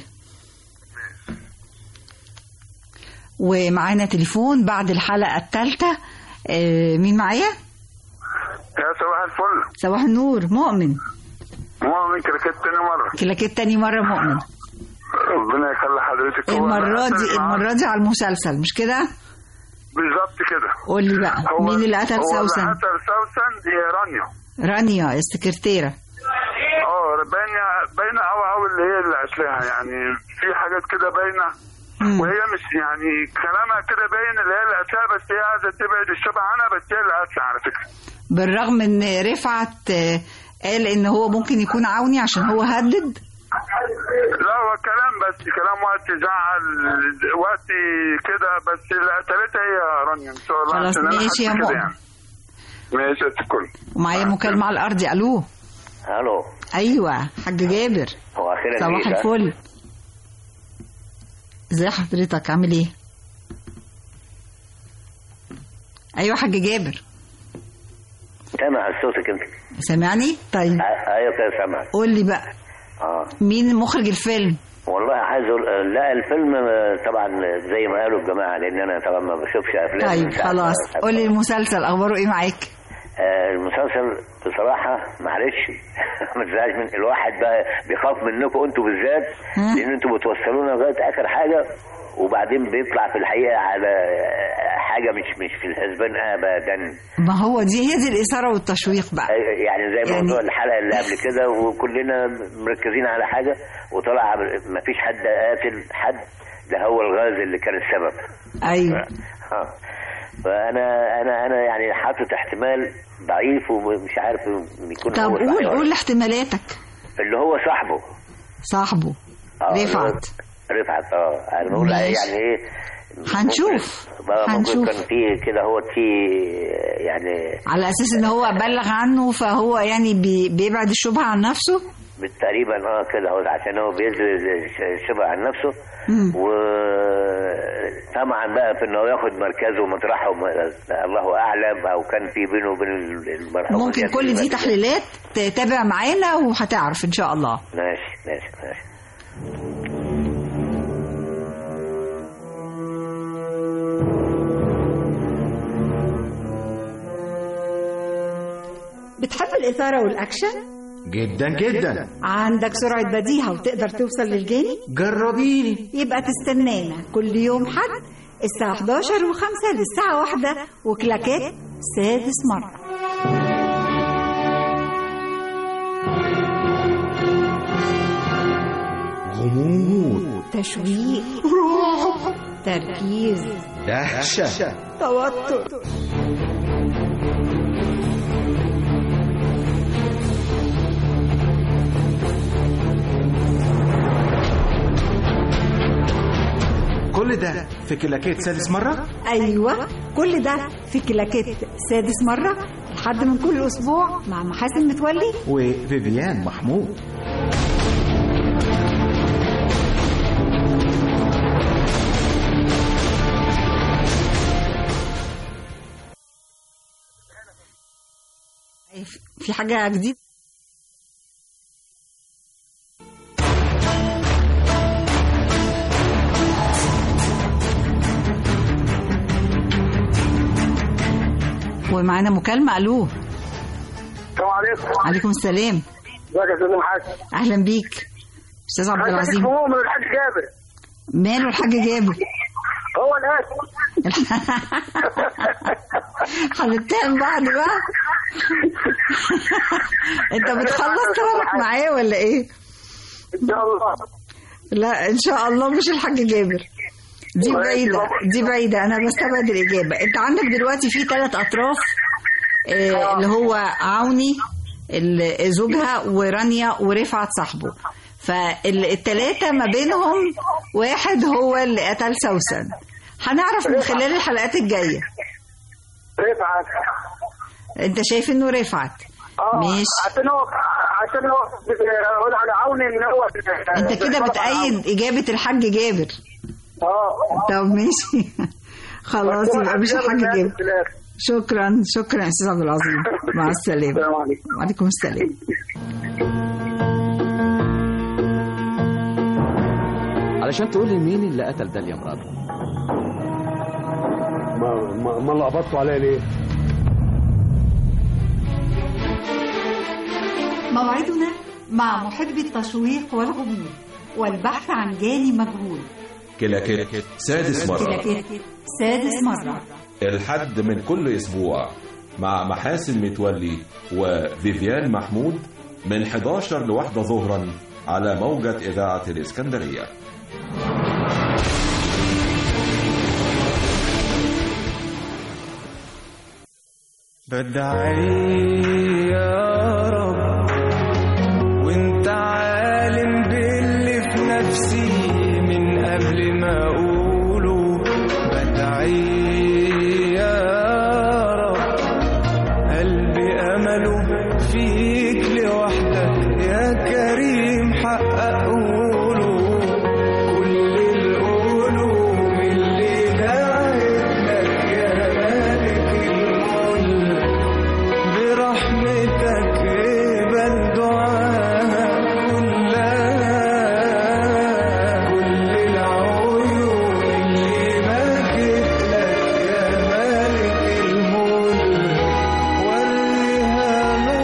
ومعانا تليفون بعد الحلقة الثالثة آه، مين معايا؟ يا صباح الفل صباح النور مؤمن مؤمن كركت تاني مرة كلاكيت تاني مرة مؤمن ربنا يخلي حضرتك هو المرة اللي دي قتل معاه. المرة دي على المسلسل مش كده؟ بالظبط كده قول لي بقى هو مين اللي قتل هو سوسن؟ اللي قتل سوسن هي رانيا رانيا السكرتيرة اه باينه باينه قوي قوي اللي هي اللي قتلها يعني في حاجات كده باينه وهي مش يعني كلامها كده باين اللي هي اللي قتلها بس هي عايزه تبعد الشبه عنها بس هي اللي قتلها على فكره بالرغم ان رفعت آه، قال ان هو ممكن يكون عوني عشان هو هدد لا هو كلام بس كلام وقت زعل وقت كده بس اللي قتلتها هي رانيا ان شاء الله خلاص عشان أنا ماشي حاسس يا كده مؤمن. يعني. ماشي يا ست الكل ومعايا مكالمة على الارض الو الو ايوه حاج جابر هو اخيرا صباح جيت، ها؟ الفل ازي حضرتك عامل ايه ايوه حاج جابر سامع صوتك انت سامعني طيب ع- ايوه كده سامع قول لي بقى اه مين مخرج الفيلم والله عايز اقول لا الفيلم آه، طبعا زي ما قالوا الجماعه لان انا طبعا ما بشوفش افلام طيب من ساعة خلاص ما- قول لي المسلسل اخباره ايه معاك آه، المسلسل بصراحة معلش ما تزعلش من الواحد بقى بيخاف منكم انتوا بالذات لان انتوا بتوصلونا لغاية اخر حاجة وبعدين بيطلع في الحقيقة على آه، حاجة مش مش في الحسبان ابدا ما هو دي هي دي الاثاره والتشويق بقى يعني زي يعني- موضوع الحلقة اللي قبل كده وكلنا مركزين على حاجة وطلع ما فيش حد قاتل حد ده هو الغاز اللي كان السبب ايوه اه فانا انا انا يعني حاطط احتمال ضعيف ومش عارف يكون طب هو قول صحيح ولا قول لا. احتمالاتك اللي هو صاحبه صاحبه اه رفعت رفعت اه انا بقول ماشي. يعني ايه هنشوف بقى ممكن هنشوف. كان في كده هو في يعني على اساس ان هو بلغ عنه فهو يعني بي- بيبعد الشبهه عن نفسه تقريبا اه كده هو عشان هو بيزرع الشبع عن نفسه مم. وطمعا بقى في انه ياخد مركزه ومطرحه الله اعلم او كان في بينه وبين المرحوم ممكن كل دي تحليلات تتابع معانا وهتعرف ان شاء الله ماشي ماشي ماشي بتحب الاثاره والاكشن جدا جدا عندك سرعه بديهه وتقدر توصل للجاني جربيني يبقى تستنانا كل يوم حد الساعة 11 و5 للساعة واحدة وكلاكات سادس مرة غموض تشويق رعب تركيز دهشة توتر كل ده في كلاكيت سادس مرة أيوة كل ده في كلاكات سادس مرة لحد من كل أسبوع مع محاسن متولي وفيفيان محمود في حاجة جديدة ومعانا مكالمة ألو السلام عليكم عليكم السلام ازيك يا استاذ محمد أهلا بيك أستاذ عبد العظيم من الحاج جابر ماله الحاج جابر هو الاسم هنتهم بعض بقى انت بتخلص كلامك معايا ولا ايه ان شاء الله لا ان شاء الله مش الحاج جابر دي بعيدة دي بعيدة أنا بستبعد الإجابة أنت عندك دلوقتي في ثلاث أطراف آه اللي هو عوني ال- زوجها ورانيا ورفعت صاحبه فالتلاتة ما بينهم واحد هو اللي قتل سوسن هنعرف من خلال الحلقات الجاية رفعت أنت شايف إنه رفعت اه ماشي عشان هو عشان هو بيقول على عوني ان هو أنت كده بتأيد إجابة الحاج جابر اه طب ماشي خلاص بس هو يبقى مش الحاج الحاج جابر جابر في الآخر. شكرا شكرا يا استاذ عبد العظيم مع السلامه السلام عليكم وعليكم السلام علشان تقول لي مين اللي قتل داليا مراته ما ما, ما اللي قبضتوا عليا ليه؟ موعدنا مع محب التشويق والغموض والبحث عن جاني مجهول كلاكيت سادس مرة كلاكيت سادس مرة الحد من كل أسبوع مع محاسن متولي وفيفيان محمود من 11 لواحدة ظهرا على موجة إذاعة الإسكندرية بدعي يا رب وانت عالم باللي في نفسي من قبل ما اقوله بدعي يا رب قلبي امله فيك لوحدك يا كريم حققوله كل القلوب اللي دعت لك يا مالك الملك برحمتك اقبل دعاها كلها كل العيون اللي بكت لك يا مالك الملك وريها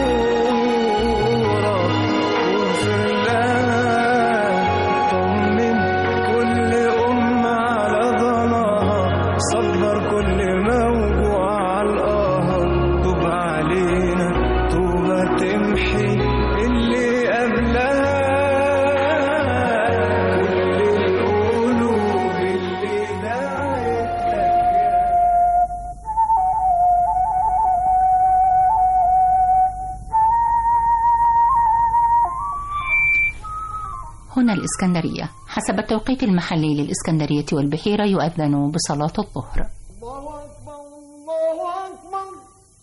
نورك واغفر لها طمن كل أم على ضناها صبر كل موجوع على القهر توب علينا توبة تمحي اللي قبلها كل القلوب اللي دعت لك هنا الإسكندرية حسب التوقيت المحلي للإسكندرية والبحيرة يؤذن بصلاة الظهر الله أكبر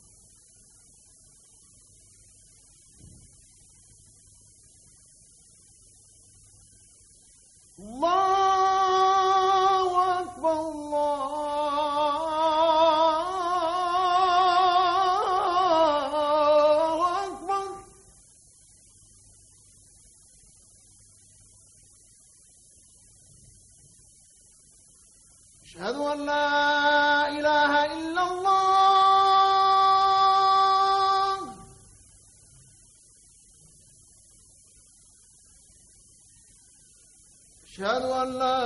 الله أكبر الله أكبر أشهد أن لا إله إلا الله أشهد أن لا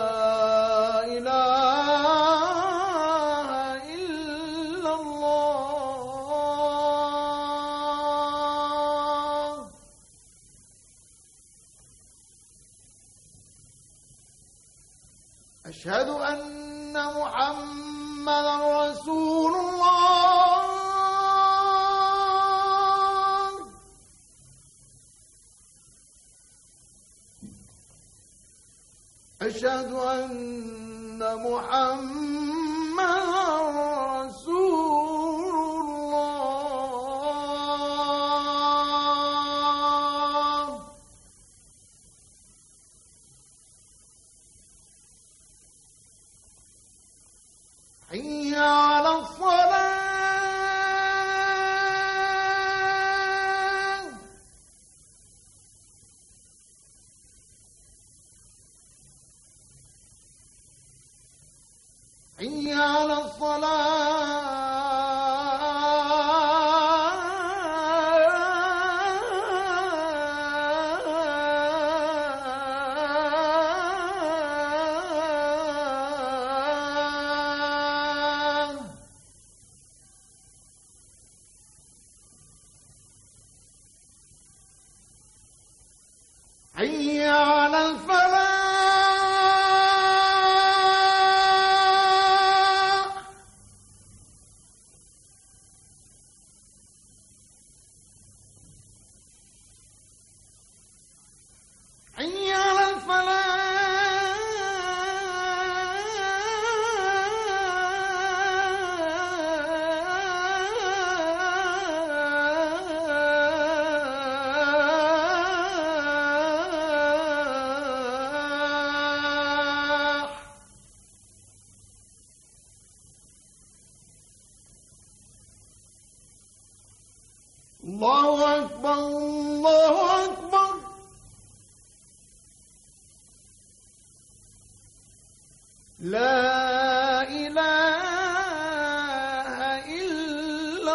إله إلا الله أشهد أن محمدا رسول الله أشهد أن محمدا رسول الله حي على الصلاة حي على الصلاة حي على الفلاح حي على الفلاح لا إله إلا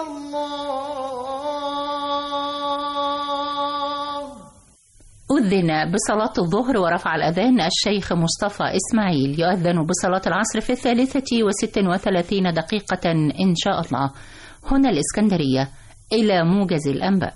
الله أذن بصلاة الظهر ورفع الأذان الشيخ مصطفى إسماعيل يؤذن بصلاة العصر في الثالثة وست وثلاثين دقيقة إن شاء الله هنا الإسكندرية إلى موجز الأنباء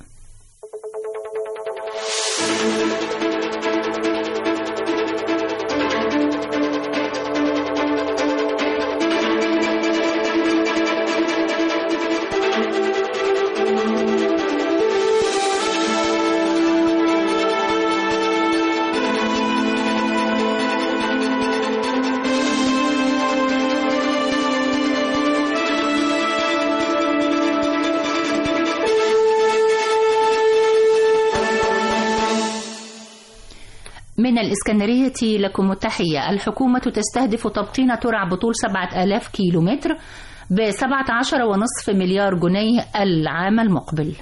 من الإسكندرية لكم التحية الحكومة تستهدف تبطين ترع بطول 7000 كيلومتر ب 17.5 مليار جنيه العام المقبل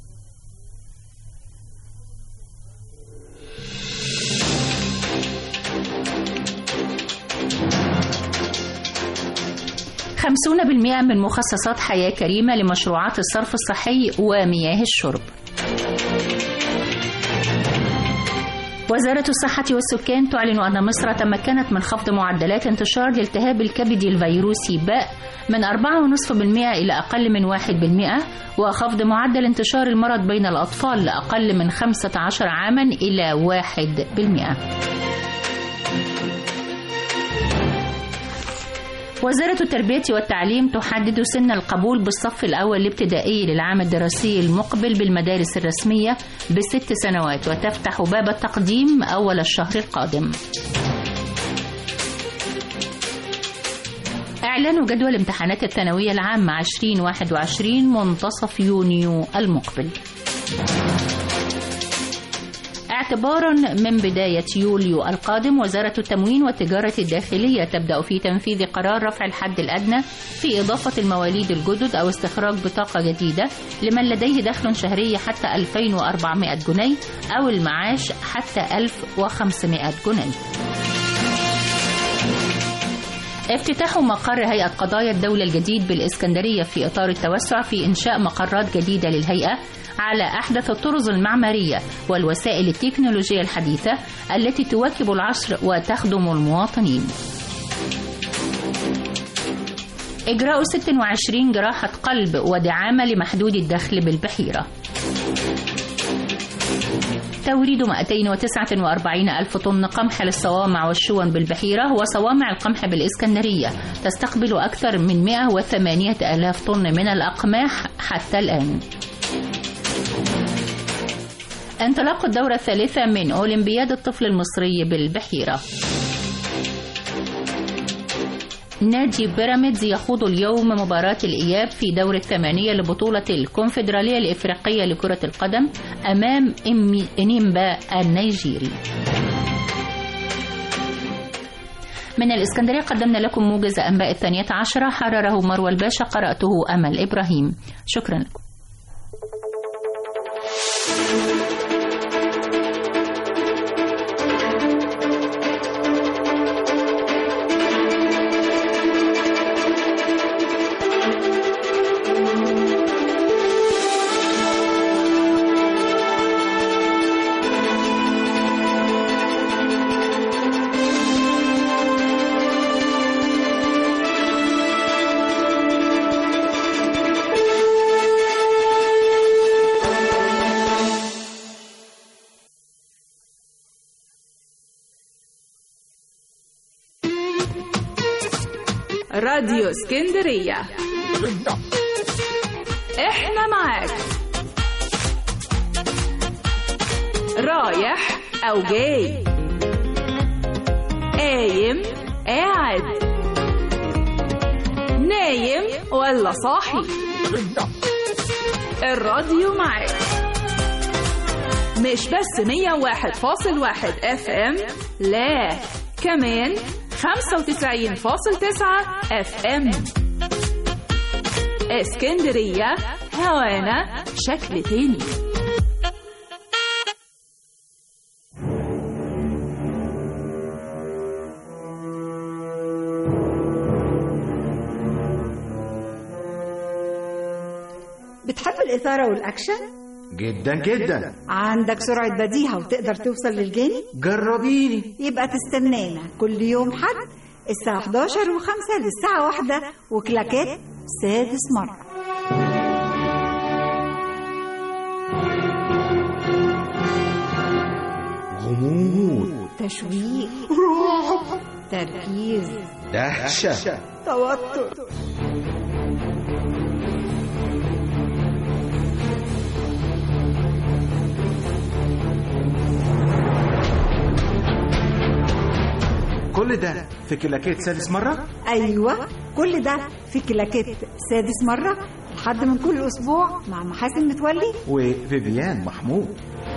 خمسون بالمئة من مخصصات حياة كريمة لمشروعات الصرف الصحي ومياه الشرب وزارة الصحة والسكان تعلن أن مصر تمكنت من خفض معدلات انتشار الالتهاب الكبدي الفيروسي باء من 4.5% إلى أقل من 1% وخفض معدل انتشار المرض بين الأطفال لأقل من 15 عاما إلى 1%. وزارة التربية والتعليم تحدد سن القبول بالصف الأول الابتدائي للعام الدراسي المقبل بالمدارس الرسمية بست سنوات وتفتح باب التقديم أول الشهر القادم. إعلان جدول امتحانات الثانوية العامة 2021 منتصف يونيو المقبل. اعتبارا من بداية يوليو القادم وزارة التموين والتجارة الداخلية تبدأ في تنفيذ قرار رفع الحد الأدنى في إضافة المواليد الجدد أو استخراج بطاقة جديدة لمن لديه دخل شهري حتى 2400 جنيه أو المعاش حتى 1500 جنيه افتتاح مقر هيئة قضايا الدولة الجديد بالإسكندرية في إطار التوسع في إنشاء مقرات جديدة للهيئة على أحدث الطرز المعمارية والوسائل التكنولوجية الحديثة التي تواكب العصر وتخدم المواطنين. إجراء 26 جراحة قلب ودعامة لمحدود الدخل بالبحيرة. توريد 249 ألف طن قمح للصوامع والشون بالبحيرة وصوامع القمح بالإسكندرية تستقبل أكثر من 108 ألاف طن من الأقماح حتى الآن. انطلاق الدورة الثالثة من أولمبياد الطفل المصري بالبحيرة نادي بيراميدز يخوض اليوم مباراة الإياب في دور الثمانية لبطولة الكونفدرالية الإفريقية لكرة القدم أمام إنيمبا النيجيري من الإسكندرية قدمنا لكم موجز أنباء الثانية عشرة حرره مروى الباشا قرأته أمل إبراهيم شكرا لكم راديو اسكندرية احنا معاك رايح او جاي قايم قاعد نايم ولا صاحي الراديو معاك مش بس 101.1 اف ام لا كمان 95.9 اف ام اسكندرية هوانا شكل تاني بتحب الإثارة والأكشن؟ جدا جدا عندك سرعة بديهة وتقدر توصل للجاني؟ جربيني يبقى تستنانا كل يوم حد الساعة 11 و5 للساعة 1 وكلاكات سادس مرة غموض تشويق رعب تركيز دهشة توتر كل ده في كلاكيت سادس مرة أيوة كل ده في كلاكيت سادس مرة لحد من كل أسبوع مع محاسن متولي وفيفيان محمود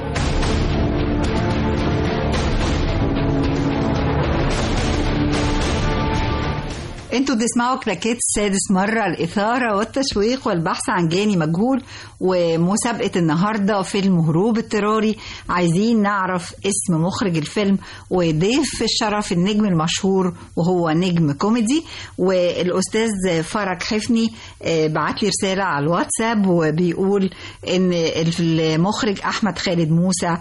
انتوا بتسمعوا كلاكيت السادس مرة الإثارة والتشويق والبحث عن جاني مجهول ومسابقة النهاردة فيلم هروب اضطراري عايزين نعرف اسم مخرج الفيلم وضيف الشرف النجم المشهور وهو نجم كوميدي والأستاذ فرج حفني آه، بعت لي رسالة على الواتساب وبيقول إن المخرج أحمد خالد موسى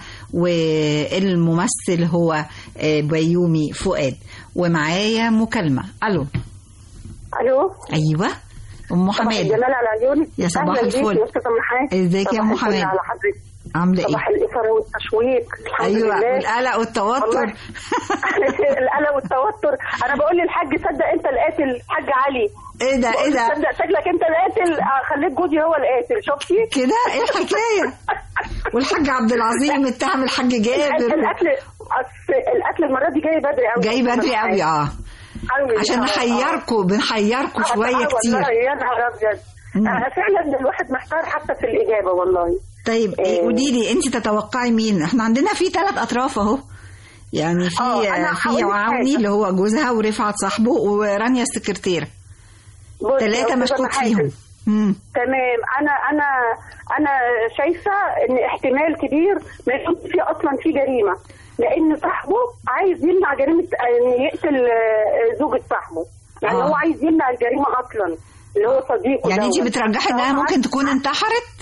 والممثل هو آه، بيومي فؤاد ومعايا مكالمة ألو الو ايوه ام صباح حماد الجمال على عيوني يا صباح أهلاً بيكي الفل. يا استاذه محمد ازيك يا صباح أم الفل حماد؟ على حضرتك عامله ايه صباح الاثاره والتشويق الحمد ايوه لله والقلق والتوتر والله. القلق والتوتر انا بقول للحاج صدق انت القاتل الحاج علي ايه ده ايه ده صدق شكلك انت القاتل آه، خليت جوزي هو القاتل شفتي كده ايه الحكايه والحاج عبد العظيم اتهم الحاج جابر الاكل أصل الاكل المره دي جاي بدري قوي جاي بدري قوي اه عشان نحيركم بنحيركم شويه كتير والله يا نهار ابيض انا فعلا الواحد محتار حتى في الاجابه والله طيب إيه قولي لي انت تتوقعي مين احنا عندنا في ثلاث اطراف اهو يعني في آه، أنا في هقول لك عوني حاجة. اللي هو جوزها ورفعت صاحبه ورانيا السكرتيره بص يا ثلاثه أستاذة مشكوك محاسن، فيهم مم. تمام انا انا انا شايفه ان احتمال كبير ما يكونش في اصلا في جريمه لان صاحبه عايز يمنع جريمه ان يقتل آه، زوجة صاحبه يعني آه. هو عايز يمنع الجريمه اصلا اللي هو صديقه يعني انت دوت. بترجحي انها فهو ممكن تكون انتحرت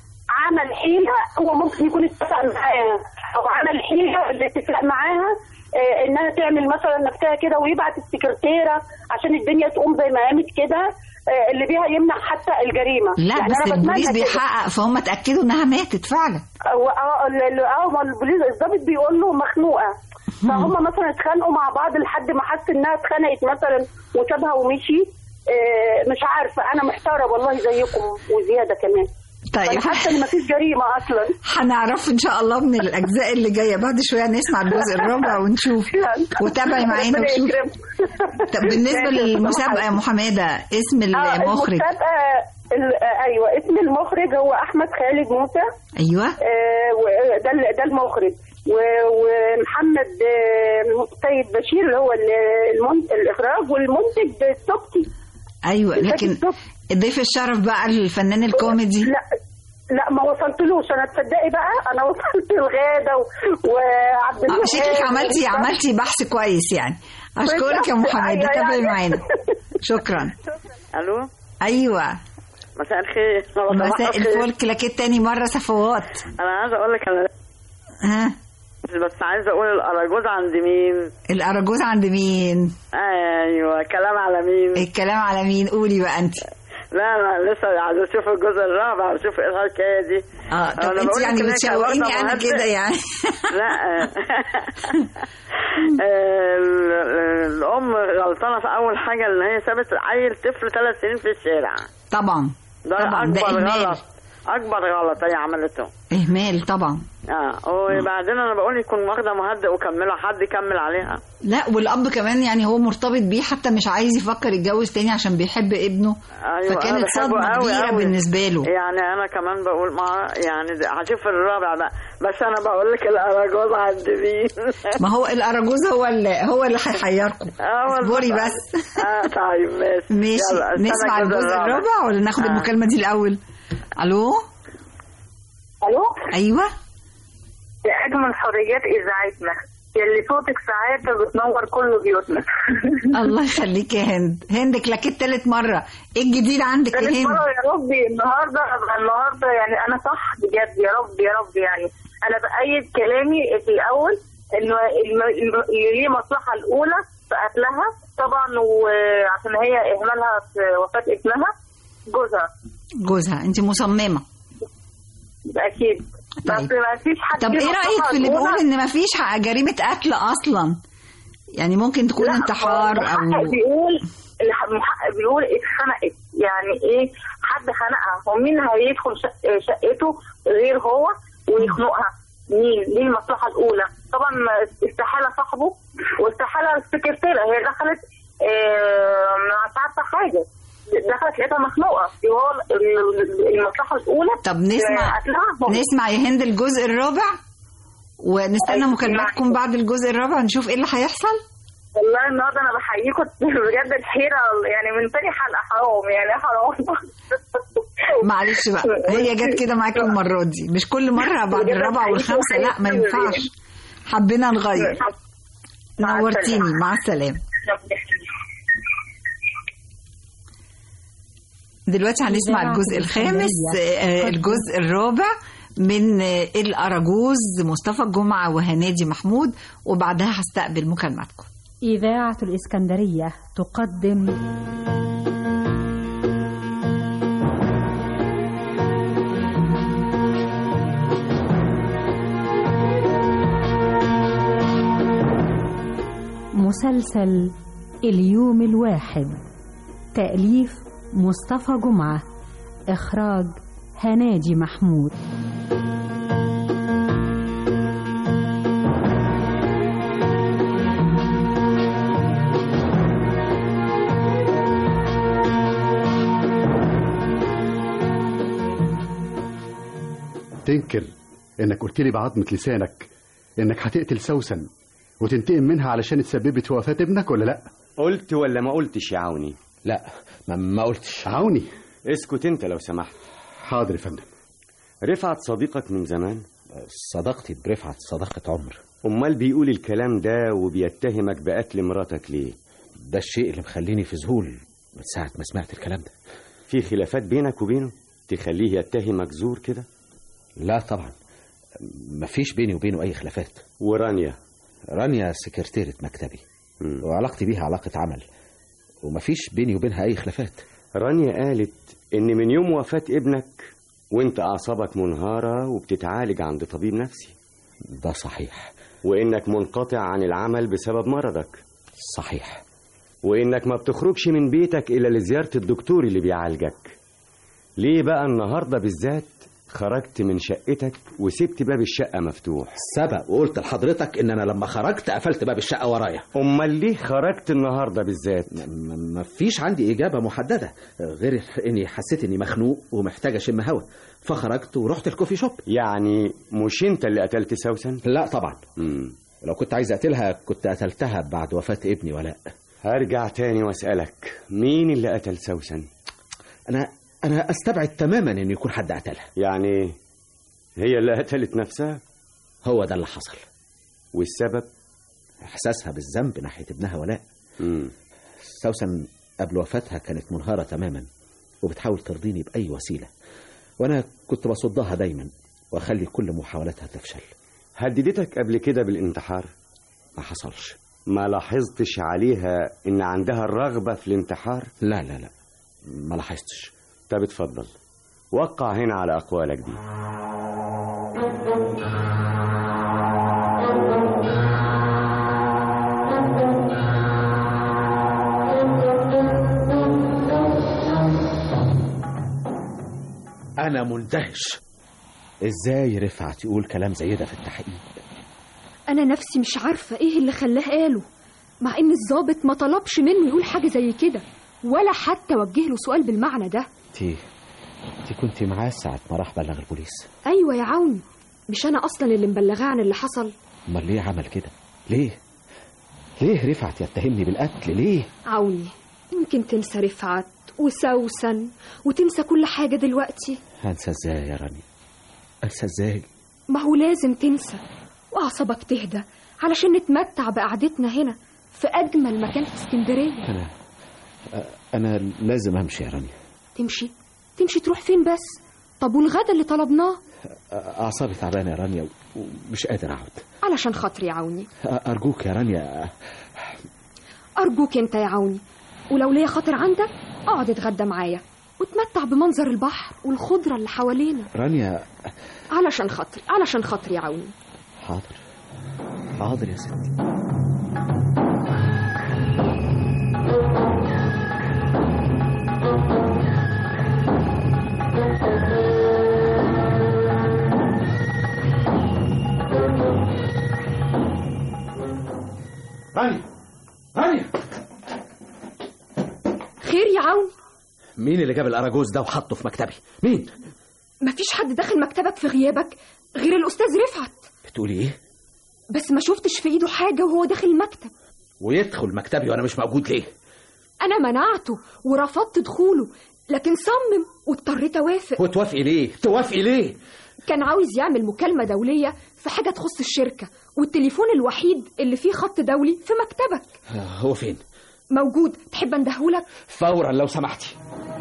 عمل حيلة هو ممكن يكون اتفق معاها أو عمل حيلة الاتفاق معاها آه، إنها تعمل مثلا نفسها كده ويبعت السكرتيرة عشان الدنيا تقوم زي ما قامت كده آه، اللي بيها يمنع حتى الجريمة لا يعني بس أنا بتمنى البوليس كده. بيحقق فهم اتاكدوا انها ماتت فعلا هو اه ال- ال- اه ما البوليس الضابط بيقول له مخنوقه فهم مثلا اتخانقوا مع بعض لحد ما حس انها اتخنقت مثلا وسابها ومشي آه، مش عارفه انا محتاره والله زيكم وزياده كمان طيب. انا حاسه ان مفيش جريمه اصلا هنعرف ان شاء الله من الاجزاء اللي جايه بعد شويه نسمع الجزء الرابع ونشوف وتابعي معانا ربنا وشوف يكرمك. طب بالنسبه ماشي يا للمسابقه يا ام حماده اسم آه، المخرج المسابقه ال- آه، ايوه اسم المخرج هو احمد خالد موسى ايوه آه، و- ده ال- ده المخرج و- ومحمد آه، سيد بشير اللي هو ال- المن- الاخراج والمنتج السبكي ايوه لكن ضيف الشرف بقى الفنان الكوميدي لا لا ما وصلتلوش انا تصدقي بقى انا وصلت الغاده و- وعبد آه، الوهاب شكلك عملتي عملتي بحث كويس يعني اشكرك يا ام حماده أيوة تابعي يعني. معانا شكرا الو ايوه مساء الخير ولا صباح مساء الخير. الفل كلاكيت تاني مره صفوات انا عايزه اقول لك انا ها بس عايزه اقول الاراجوز عند مين الاراجوز عند مين ايوه كلام على مين الكلام على مين قولي بقى انت لا انا لسه عايزه اشوف الجزء الرابع واشوف ايه الحكايه دي اه طب أنا انت بقول لك يعني إن هي بتشوقيني كواكب انا مهدئ. كده يعني لا ال- ال- الام غلطانه في اول حاجه ان هي سابت عيل طفل ثلاث سنين في الشارع طبعا ده طبعا ده اكبر اهمال غلط اكبر غلط هي عملته اهمال طبعا اه وبعدين انا بقول يكون واخده مهدئ وكملها حد يكمل عليها لا والاب كمان يعني هو مرتبط بيه حتى مش عايز يفكر يتجوز تاني عشان بيحب ابنه ايوه أنا فكانت بحبه صدمه قوي كبيره قوي. بالنسبه له يعني انا كمان بقول ما يعني ده- هشوف الرابع بقى بس انا بقول لك الاراجوز عند مين ما هو الاراجوز هو اللي هو اللي هيحيركم اه اصبري والله. بس اه طيب ماشي ماشي يلا، استنى نسمع الجزء الرابع ولا ناخد آه. المكالمه دي الاول الو الو ايوه اجمل حريات اذاعتنا يلي صوتك ساعات بتنور كل بيوتنا الله يخليك يا هند هند كلاكيت تالت مرة ايه الجديد عندك يا تالت هند مرة يا ربي النهارده أبقى النهارده يعني انا صح بجد يا رب يا رب يعني انا بأيد كلامي في الاول انه الم- الم- اللي ليه مصلحة الاولى في قتلها طبعا وعشان هي اهمالها في وفاة ابنها جوزها جوزها انت مصممة اكيد بس ما فيش حد طب ليه ايه مصلحة رأيك في اللي الأولى. بيقول ان مفيش ح- جريمة قتل اصلا يعني ممكن تكون لا، انتحار هو او المحقق بيقول المحقق بيقول اتخنقت يعني ايه حد خنقها هو مين هيدخل شق شقته غير هو ويخنقها مين دي المصلحه الاولى طبعا استحاله صاحبه واستحاله السكرتيره هي دخلت آه، مش عارفه حاجه دخلت لقيتها مخنوقه يبقى هو ال- ال- المصلحه الاولى طب نسمع قتلها هو. نسمع يا هند الجزء الرابع ونستنى مكالماتكم بعد الجزء الرابع نشوف ايه اللي هيحصل والله النهارده انا بحييكم بجد الحيره يعني من تاني حلقه حرام يعني حرام معلش بقى هي جت كده معاكي المرة دي مش كل مرة بعد الرابعة والخامسة لا ما ينفعش حبينا نغير نورتيني مع السلامة دلوقتي هنسمع إذاعة الجزء الخامس الإسكندرية. آه، الجزء الرابع من آه، الأراجوز مصطفى الجمعة وهنادي محمود وبعدها هستقبل مكالماتكم إذاعة الإسكندرية تقدم مسلسل اليوم الواحد تأليف مصطفى جمعة إخراج هناجي محمود تنكر انك قلت لي بعظمة لسانك انك هتقتل سوسن وتنتقم منها علشان اتسببت في وفاة ابنك ولا لا قلت ولا ما قلتش يا عوني لا ما, ما قلتش عوني اسكت انت لو سمحت حاضر يا فندم رفعت صديقك من زمان صداقتي برفعت صداقة عمر امال بيقول الكلام ده وبيتهمك بقتل مراتك ليه ده الشيء اللي مخليني في ذهول من ساعة ما سمعت الكلام ده في خلافات بينك وبينه تخليه يتهمك زور كده لا طبعا مفيش بيني وبينه أي خلافات ورانيا رانيا سكرتيرة مكتبي مم. وعلاقتي بيها علاقة عمل ومفيش بيني وبينها أي خلافات رانيا قالت ان من يوم وفاة ابنك وانت اعصابك منهارة وبتتعالج عند طبيب نفسي ده صحيح وانك منقطع عن العمل بسبب مرضك صحيح وانك ما بتخرجش من بيتك الا لزيارة الدكتور اللي بيعالجك ليه بقى النهاردة بالذات خرجت من شقتك وسبت باب الشقة مفتوح سبق وقلت لحضرتك ان انا لما خرجت قفلت باب الشقة ورايا امال ليه خرجت النهاردة بالذات م- مفيش عندي اجابة محددة غير اني حسيت اني مخنوق ومحتاج اشم هوا فخرجت ورحت الكوفي شوب يعني مش انت اللي قتلت سوسن لا طبعا مم. لو كنت عايز اقتلها كنت قتلتها بعد وفاة ابني ولاء هرجع تاني واسألك مين اللي قتل سوسن انا انا استبعد تماما ان يكون حد قتلها يعني هي اللي قتلت نفسها هو ده اللي حصل والسبب احساسها بالذنب ناحية ابنها ولاء مم. سوسن قبل وفاتها كانت منهارة تماما وبتحاول ترضيني بأي وسيلة وأنا كنت بصدها دايما وأخلي كل محاولاتها تفشل هددتك قبل كده بالانتحار ما حصلش ما لاحظتش عليها ان عندها الرغبة في الانتحار لا لا لا ما لاحظتش طب اتفضل وقع هنا على أقوالك دي أنا مندهش إزاي رفعت يقول كلام زي ده في التحقيق انا نفسي مش عارفه ايه اللي خلاه قاله مع ان الضابط ما طلبش منه يقول حاجه زي كده ولا حتى وجه له سؤال بالمعنى ده تي تي كنت معاه ساعة ما راح بلغ البوليس ايوه يا عوني مش انا اصلا اللي مبلغاه عن اللي حصل امال ليه عمل كده ليه ليه رفعت يتهمني بالقتل ليه عوني يمكن تنسى رفعت وسوسن وتنسى كل حاجه دلوقتي هنسى ازاي يا راني انسى ازاي ما هو لازم تنسى واعصابك تهدى علشان نتمتع بقعدتنا هنا في أجمل مكان في اسكندرية أنا أنا لازم أمشي يا رانيا تمشي تمشي تروح فين بس طب والغدا اللي طلبناه أعصابي تعبانة يا رانيا ومش قادر أقعد علشان خاطري يا عوني أرجوك يا رانيا أرجوك أنت يا عوني ولو ليا خاطر عندك اقعد اتغدى معايا وتمتع بمنظر البحر والخضرة اللي حوالينا رانيا علشان خاطري علشان خاطري يا عوني حاضر حاضر يا ستي رانيا رانيا خير يا عوني مين اللي جاب الأراجوز ده وحطه في مكتبي مين مفيش حد داخل مكتبك في غيابك غير الأستاذ رفعت بتقولي إيه بس ما شفتش في إيده حاجة وهو داخل المكتب ويدخل مكتبي وأنا مش موجود ليه أنا منعته ورفضت دخوله لكن صمم واضطريت أوافق وتوافقي ليه توافقي ليه كان عاوز يعمل مكالمة دولية في حاجة تخص الشركة والتليفون الوحيد اللي فيه خط دولي في مكتبك هو فين موجود تحب اندهولك فورا لو سمحتي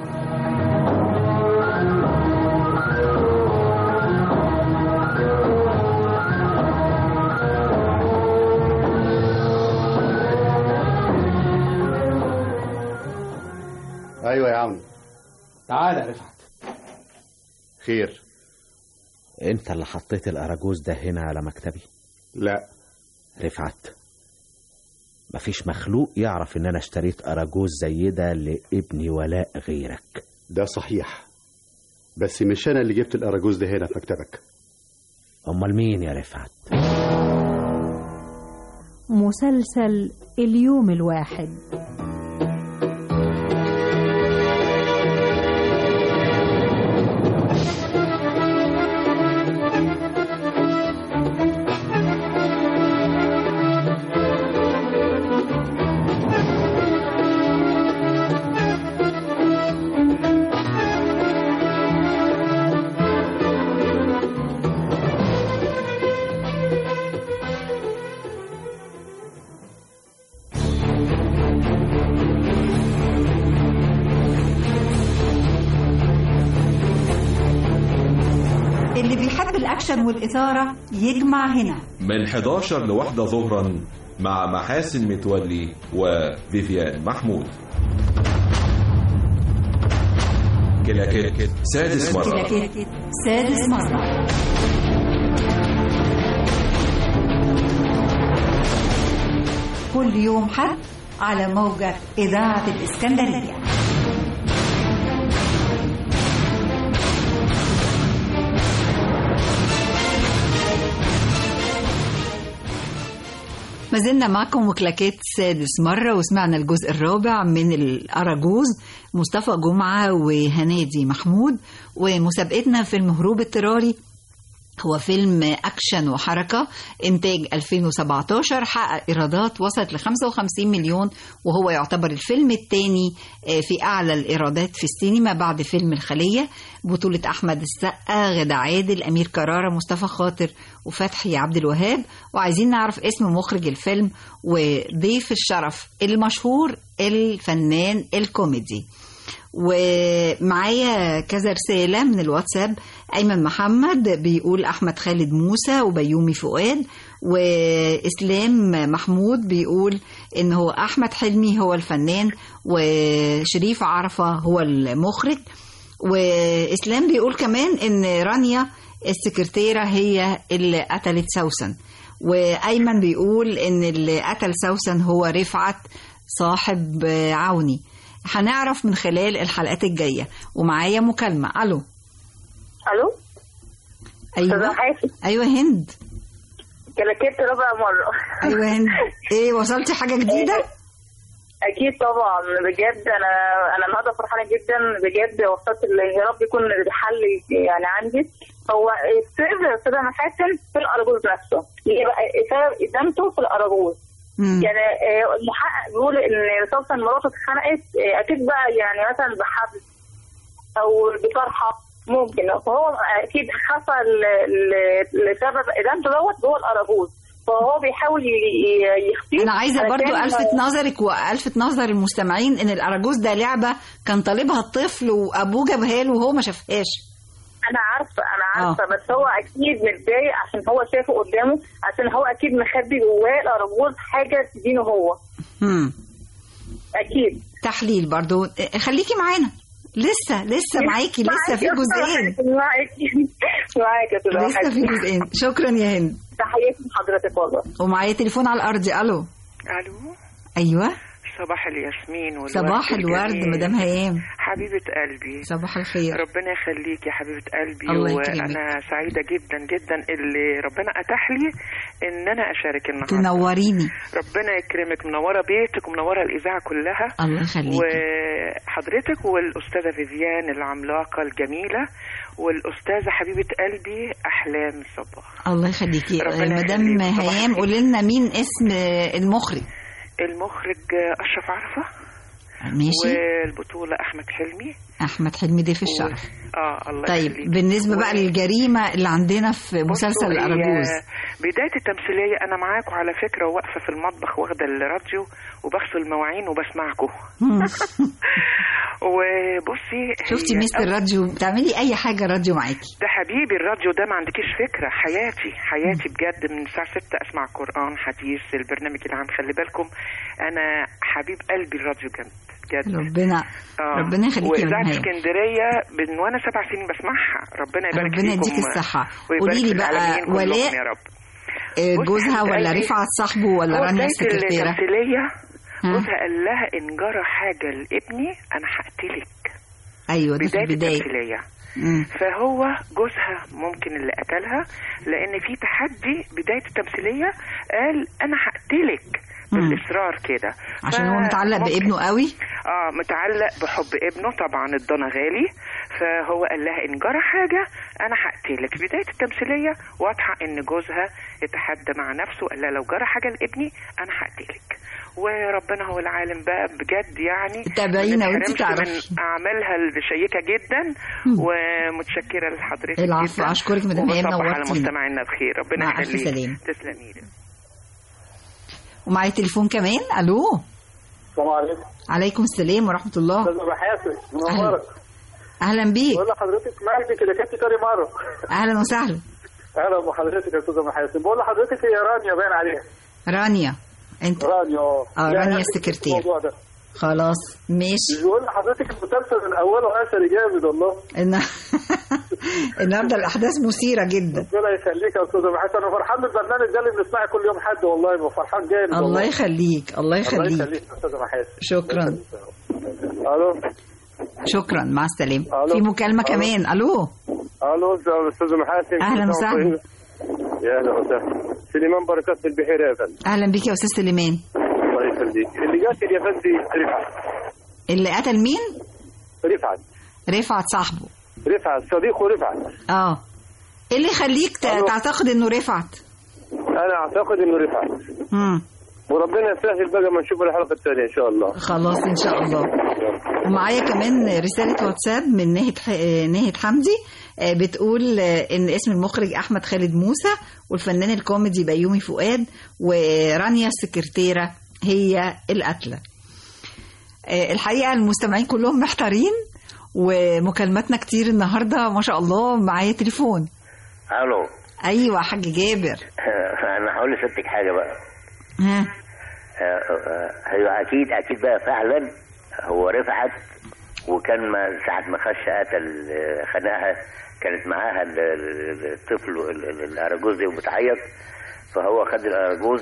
ايوه يا عم تعالى يا رفعت خير انت اللي حطيت الاراجوز ده هنا على مكتبي لا رفعت مفيش مخلوق يعرف ان انا اشتريت اراجوز زي ده لابني ولاء غيرك ده صحيح بس مش انا اللي جبت الاراجوز ده هنا في مكتبك امال مين يا رفعت مسلسل اليوم الواحد اللي بيحب الأكشن والإثارة يجمع هنا من 11 لواحدة ظهرا مع محاسن متولي وفيفيان محمود كلاكيت سادس مرة كلاكيت سادس مرة كل يوم حد على موجة إذاعة الإسكندرية ما زلنا معكم وكلاكيت سادس مرة وسمعنا الجزء الرابع من الأراجوز مصطفى جمعة وهنادي محمود ومسابقتنا في المهروب اضطراري هو فيلم أكشن وحركة إنتاج 2017 حقق إيرادات وصلت ل 55 مليون وهو يعتبر الفيلم الثاني في أعلى الإيرادات في السينما بعد فيلم الخلية بطولة أحمد السقا غدا عادل أمير كرارة مصطفى خاطر وفتحي عبد الوهاب وعايزين نعرف اسم مخرج الفيلم وضيف الشرف المشهور الفنان الكوميدي ومعايا كذا رسالة من الواتساب أيمن محمد بيقول أحمد خالد موسى وبيومي فؤاد وإسلام محمود بيقول إن هو أحمد حلمي هو الفنان وشريف عرفة هو المخرج وإسلام بيقول كمان إن رانيا السكرتيرة هي اللي قتلت سوسن وأيمن بيقول إن اللي قتل سوسن هو رفعت صاحب عوني هنعرف من خلال الحلقات الجاية ومعايا مكالمة ألو الو أيوة أيوة هند كلاكيت ربع مرة أيوة هند إيه وصلتي حاجة جديدة؟ اكيد طبعا بجد انا انا النهارده فرحانه جدا بجد وصلت ال- يا رب يكون الحل يعني عندي هو السر يا استاذه محاسن في الاراجوز نفسه ليه بقى سبب ادامته في الاراجوز يعني آه، المحقق بيقول ان سوسن مراته اتخنقت آه، اكيد بقى يعني مثلا بحبل او بطرحه ممكن فهو اكيد خفى ل- ل- لسبب ادامته دوت جوه الاراجوز فهو بيحاول ي- ي- يخفيه انا عايزه برضو علشان- الفت نظرك والفت نظر المستمعين ان الاراجوز ده لعبه كان طالبها الطفل وابوه جابها له وهو ما شافهاش انا عارفه انا عارفه بس هو اكيد متضايق عشان هو شايفه قدامه عشان هو اكيد مخبي جواه الاراجوز حاجه تدينه هو امم اكيد تحليل برضو إيه، خليكي معانا لسه لسه معاكي لسه في جزئين معاكي معاكي يا أستاذة لسه حاجة. في جزئين شكرا يا هند تحياتي لحضرتك والله ومعايا تليفون على الارض الو الو ايوه صباح الياسمين والورد صباح الورد الجميل. مدام هيام حبيبة قلبي صباح الخير ربنا يخليك يا حبيبة قلبي الله يكرمك. وانا سعيدة جدا جدا اللي ربنا اتاح لي ان انا اشارك النهارده تنوريني ربنا يكرمك منورة بيتك ومنورة الاذاعة كلها الله يخليكي وحضرتك والاستاذة فيفيان العملاقة الجميلة والاستاذة حبيبة قلبي احلام صباح الله يخليكي ربنا مدام يخليك. صباح هيام قولي لنا مين اسم المخرج المخرج اشرف عرفة ماشي والبطولة احمد حلمي احمد حلمي ضيف الشرف اه الله طيب يخليك. بالنسبه بقى و- للجريمه اللي عندنا في مسلسل هي الاراجوز بداية التمثيلية أنا معاكم على فكرة واقفة في المطبخ واخدة الراديو وبغسل المواعين وبسمعكم وبصي شفتي هي ميزه أول- الراديو بتعملي اي حاجه راديو معاكي ده حبيبي الراديو ده ما عندكيش فكرة حياتي حياتي بجد من الساعة 6 أسمع قرآن حديث البرنامج العام خلي بالكم أنا حبيب قلبي الراديو جد بجد ربنا آه. ربنا يخليكي يا وإذاعة مدام هيام. اسكندرية من وأنا سبع سنين بسمعها ربنا يبارك ربنا فيكم يديك الصحة. ويبارك قولي لي في بقى العالمين كلهم ولاء يا رب آه، بصي جوزها حبيبة ولا قلبي، رفعت صاحبه ولا هو رانيا بداية السكرتيره التمثيلية ها؟ جوزها قال لها إن جرى حاجة لابني أنا هقتلك ايوه ده في بداية البدايه التمثيلية مم. فهو جوزها ممكن اللي قتلها لأن في تحدي بداية التمثيلية قال أنا هقتلك بالاصرار كده عشان هو متعلق فممكن- بابنه قوي اه متعلق بحب ابنه طبعا الضنا غالي فهو قال لها ان جرى حاجه انا هقتلك بدايه التمثيليه واضحه ان جوزها اتحدى مع نفسه قال لها لو جرى حاجه لابني انا هقتلك وربنا هو العالم بقى بجد يعني تابعينا ما وانت نتحرمش تعرفي. من اعمالها الشيقه جدا ومتشكره لحضرتك العفو، جدا أشكرك مدام هيام، وبصبح على نورتينا. مستمعينا بخير ربنا مع ألف يخليك سلامة. تسلمي لي ومعايا تليفون كمان الو السلام عليكم عليكم السلام ورحمه الله استاذ محاسن منورك اهلا بيك بقول لحضرتك مجدي كده كنت تاني مره اهلا وسهلا اهلا بحضرتك يا استاذ محاسن بقول لحضرتك هي رانيا باين عليها رانيا انت رانيا اه اه لا، رانيا لا، السكرتير الموضوع ده خلاص ماشي بيقول لحضرتك المسلسل من اوله اثري جامد والله النا- النهارده الاحداث مثيره جدا ربنا يخليك يا استاذ محاسن انا فرحان بالبرنامج ده اللي بنسمعه كل يوم حد والله فرحان جامد الله والله. يخليك الله الله يخليك يخليك يا استاذ محاسن شكرا الو شكرا مع السلامه ألو. في مكالمه ألو. كمان الو الو استاذ محاسن أهلاً وسهلا. يا اهلا وسهلا سليمان بركات في البحيره يا فندم اهلا بيك يا استاذ سليمان الله يخليك اللي قاتل يا فندم رفعت اللي قتل مين رفعت رفعت صاحبه رفعت صديقه رفعت اه ايه اللي يخليك ت- ألو. تعتقد انه رفعت انا اعتقد انه رفعت امم وربنا يسهل بقى ما نشوف الحلقه الثانيه ان شاء الله خلاص ان شاء الله ومعايا كمان رسالة واتساب من ناهد ح... ناهد حمدي آه، بتقول آه، ان اسم المخرج احمد خالد موسى والفنان الكوميدي بيومي فؤاد ورانيا السكرتيرة هي القتلة آه، الحقيقة المستمعين كلهم محتارين ومكالماتنا كتير النهاردة ما شاء الله معايا تليفون الو ايوه حاج جابر انا هقول لستك حاجه بقى ها آه، آه، هو اكيد اكيد بقى فعلا هو رفعت وكان ما ساعة ما خش قتل آه، خنقها كانت معاها ال- ال- الطفل ال- ال- الأراجوز دي وبتعيط فهو خد الأراجوز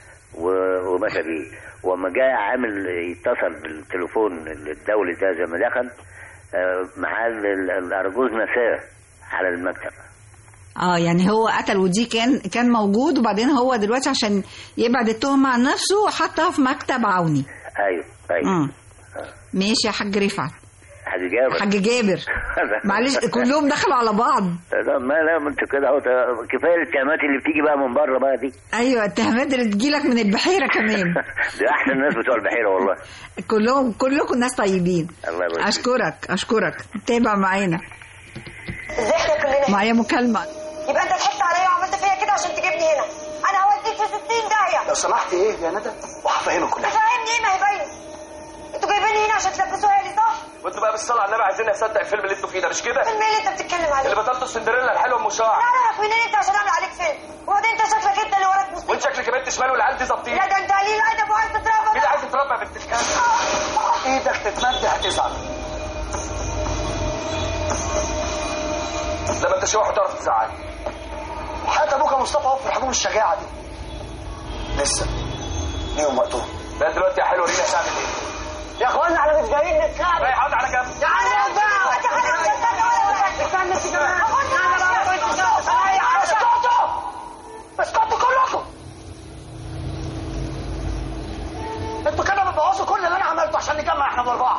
و- ومشى بيه وما جاء عامل يتصل بالتليفون الدولي ده زي ما دخل آه، معاه ال- ال- الأراجوز نساه على المكتب اه يعني هو قتل ودي كان كان موجود وبعدين هو دلوقتي عشان يبعد التهمة عن نفسه حطها في مكتب عوني ايوه ايوه امم ماشي يا حاج رفعت حاج جابر حاج جابر معلش كلهم دخلوا على بعض لا ما لا ما انت كده اهو كفايه الاتهامات اللي بتيجي بقى من بره بقى دي ايوه التهمات اللي تجيلك من البحيره كمان دي احسن الناس بتوع البحيره والله كلهم كلكم ناس طيبين الله يبارك فيك. اشكرك اشكرك تابع معانا ازاي احنا كلنا معايا مكالمه يبقى انت ضحكت عليا وعملت فيا كده عشان تجيبني هنا انا هوديك في 60 داهيه لو سمحت ايه يا ندى وهفهمك كل حاجه تفهمني ايه ما هي باينه انتوا جايبيني هنا عشان تلبسوها لي صح؟ وانتوا بقى بالصلاه على النبي عايزين نصدق الفيلم اللي انتوا فيه ده مش كده فيلم ايه اللي انت بتتكلم عليه؟ اللي بطلته سندريلا الحلوه ام شعر لا اعرف منين انت عشان اعمل عليك فيلم وبعدين انت شكلك انت اللي وراك مصيبه وانت شكلك بنت شمال والعيال دي ظابطين لا ده انت قليل ادب وعايز تتربى كده عايز تتربى يا بنت الكلب ايدك تتمد هتزعل لما انت شوح تعرف تزعل حتى ابوك يا مصطفى اهو في حبوب الشجاعه دي لسه ليهم وقتهم بقى دلوقتي يا حلو رينا هتعمل ايه؟ يا اخوانا احنا مش جايين نتخانق رايح اقعد على جنب تعالى يا بقى استنى استنى كمان اسكتوا اسكتوا كلكم انتوا كده بتبوظوا كل اللي انا عملته عشان نجمع احنا باربعه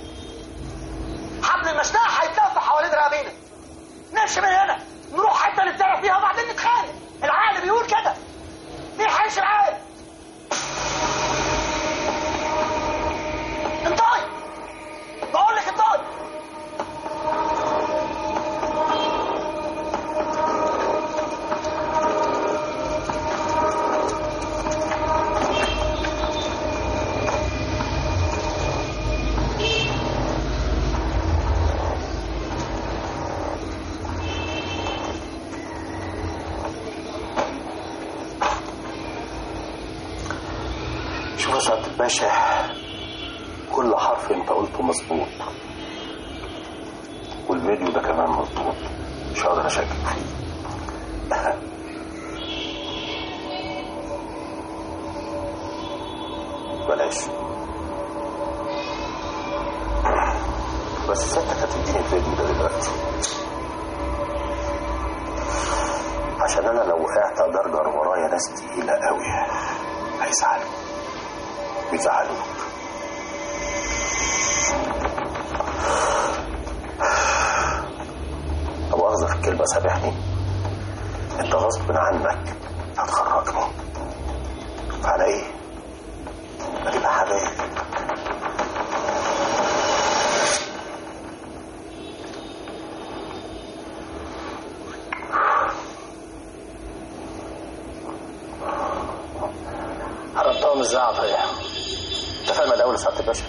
حبل المشنقه هيتلف حوالين رقابينا نمشي من هنا نروح حته نتدرب فيها وبعدين نتخانق العقل بيقول كده مين هيمشي العقل انطقي بقول لك انطقي شوف يا سعاده الباشا كل حرف انت قلته مظبوط والفيديو ده كمان مظبوط مش هقدر اشكك فيه بلاش بس سيادتك هتديني الفيديو ده دلوقتي عشان انا لو وقعت اجرجر ورايا ناس تقيله قوي هيزعلوا بيزعلوك طب أخذ في الكلمة سامحني انت غصب عنك هتخرجني على ايه؟ ادينا حبايب هربتهم ازاي يا عطيه؟ اتفقنا الاول يا سعاده الباشا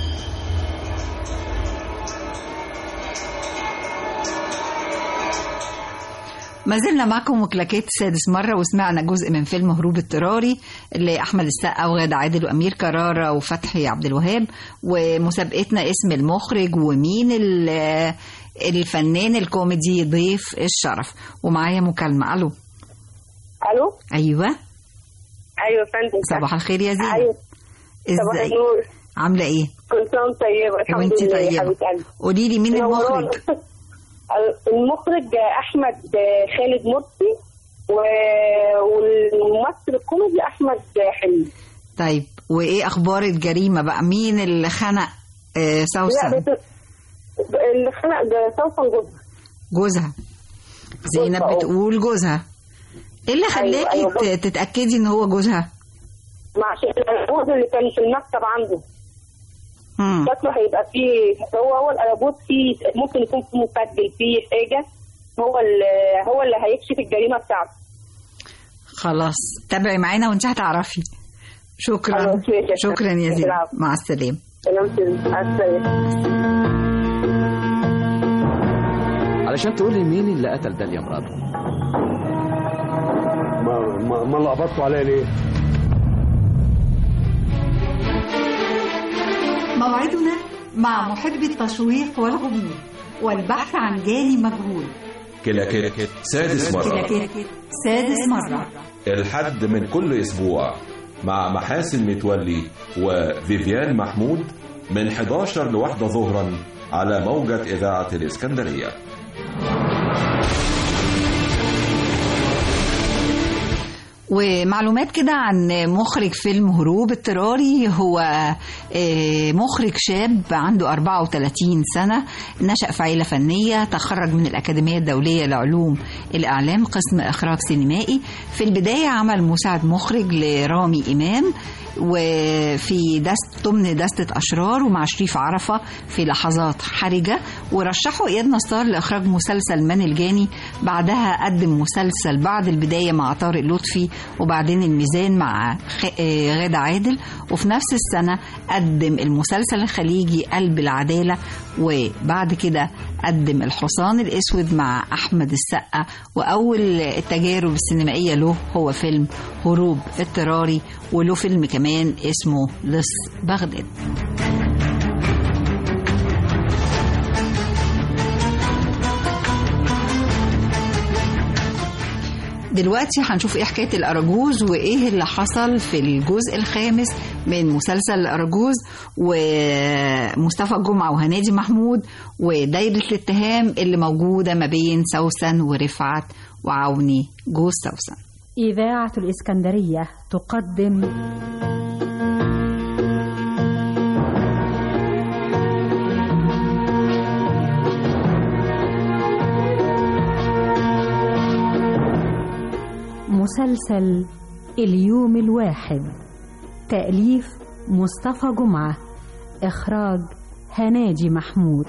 ما زلنا معكم وكلاكيت سادس مرة وسمعنا جزء من فيلم هروب اضطراري لأحمد السقا وغادة عادل وأمير كرارة وفتحي عبد الوهاب ومسابقتنا اسم المخرج ومين ال- الفنان الكوميدي ضيف الشرف ومعايا مكالمة ألو الو أيوة ايوه يا فندم صباح الخير يا زينب ايوه صباح ازيك النور عاملة ايه كل سنه وانت طيبه الحمد وانت لله طيبة. يا حبيبه قلبي قولي لي مين منورانا. المخرج المخرج احمد خالد مرسي و... والممثل الكوميدي احمد حلمي طيب وإيه أخبار الجريمة بقى مين اللي خنق آه، لا سوسن بس اللي خلق ده سوسن جوزها جوزها زينب جوزها، اه. بتقول جوزها ايه اللي أيوة، خلاكي أيوة، ت- تتأكدي ان هو جوزها مع الألبوز اللي كان في المكتب عنده مم. شكله هيبقى فيه هو هو الألبوز فيه ممكن يكون فيه مسجل فيه حاجة هو اللي هو اللي هيكشف الجريمة بتاعته خلاص تابعي معانا وانت هتعرفي شكرا خلاص، ماشي يا شكرا يا فندم. زينب العفو. مع السلامة سلامة مع السلامة علشان تقول لي مين اللي قتل داليا مراته ما ما, ما لخبطتوا عليا ليه؟ موعدنا مع محب التشويق والغموض والبحث عن جاني مجهول كلاكيت سادس مرة كلاكيت سادس مرة الحد من كل أسبوع مع محاسن متولي وفيفيان محمود من 11 لواحدة ظهرا على موجة إذاعة الإسكندرية ومعلومات كده عن مخرج فيلم هروب اضطراري هو آه، مخرج شاب عنده 34 سنة نشأ في عيلة فنية تخرج من الأكاديمية الدولية لعلوم الإعلام قسم إخراج سينمائي في البداية عمل مساعد مخرج لرامي إمام وفي دست ضمن دستة أشرار ومع شريف عرفة في لحظات حرجة ورشحوا إياد نصار لإخراج مسلسل من الجاني بعدها قدم مسلسل بعد البداية مع طارق لطفي وبعدين الميزان مع خ- آه، غادة عادل وفي نفس السنة قدم المسلسل الخليجي قلب العدالة وبعد كده قدم الحصان الأسود مع أحمد السقا وأول التجارب السينمائية له هو فيلم هروب اضطراري وله فيلم كمان اسمه لص بغداد دلوقتي هنشوف ايه حكايه الاراجوز وايه اللي حصل في الجزء الخامس من مسلسل الاراجوز ومصطفى جمعه وهنادي محمود ودايره الاتهام اللي موجوده ما بين سوسن ورفعت وعوني جوز سوسن إذاعة الإسكندرية تقدم مسلسل اليوم الواحد تأليف مصطفى جمعة إخراج هناجي محمود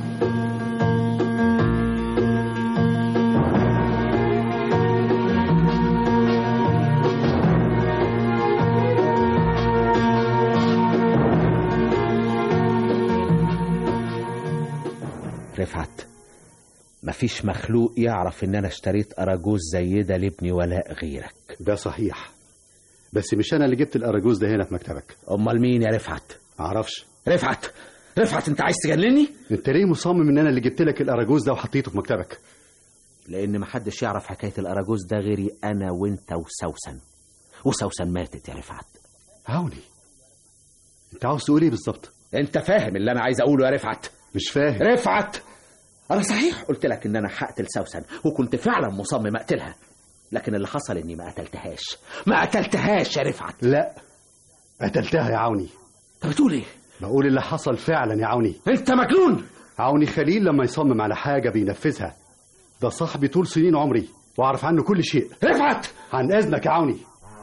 رفعت مفيش مخلوق يعرف ان انا اشتريت اراجوز زي ده لابني ولا غيرك ده صحيح بس مش انا اللي جبت الاراجوز ده هنا في مكتبك امال مين يا رفعت معرفش رفعت رفعت انت عايز تجنني انت ليه مصمم ان انا اللي جبت لك الاراجوز ده وحطيته في مكتبك لان محدش يعرف حكايه الاراجوز ده غيري انا وانت وسوسن وسوسن ماتت يا رفعت عوني انت عاوز تقول ايه بالظبط انت فاهم اللي انا عايز اقوله يا رفعت مش فاهم رفعت انا صحيح قلت لك ان انا هقتل سوسن وكنت فعلا مصمم اقتلها لكن اللي حصل اني ما قتلتهاش ما قتلتهاش يا رفعت لا قتلتها يا عوني انت بتقول ايه بقول اللي حصل فعلا يا عوني انت مجنون عوني خليل لما يصمم على حاجه بينفذها ده صاحبي طول سنين عمري واعرف عنه كل شيء رفعت عن اذنك يا عوني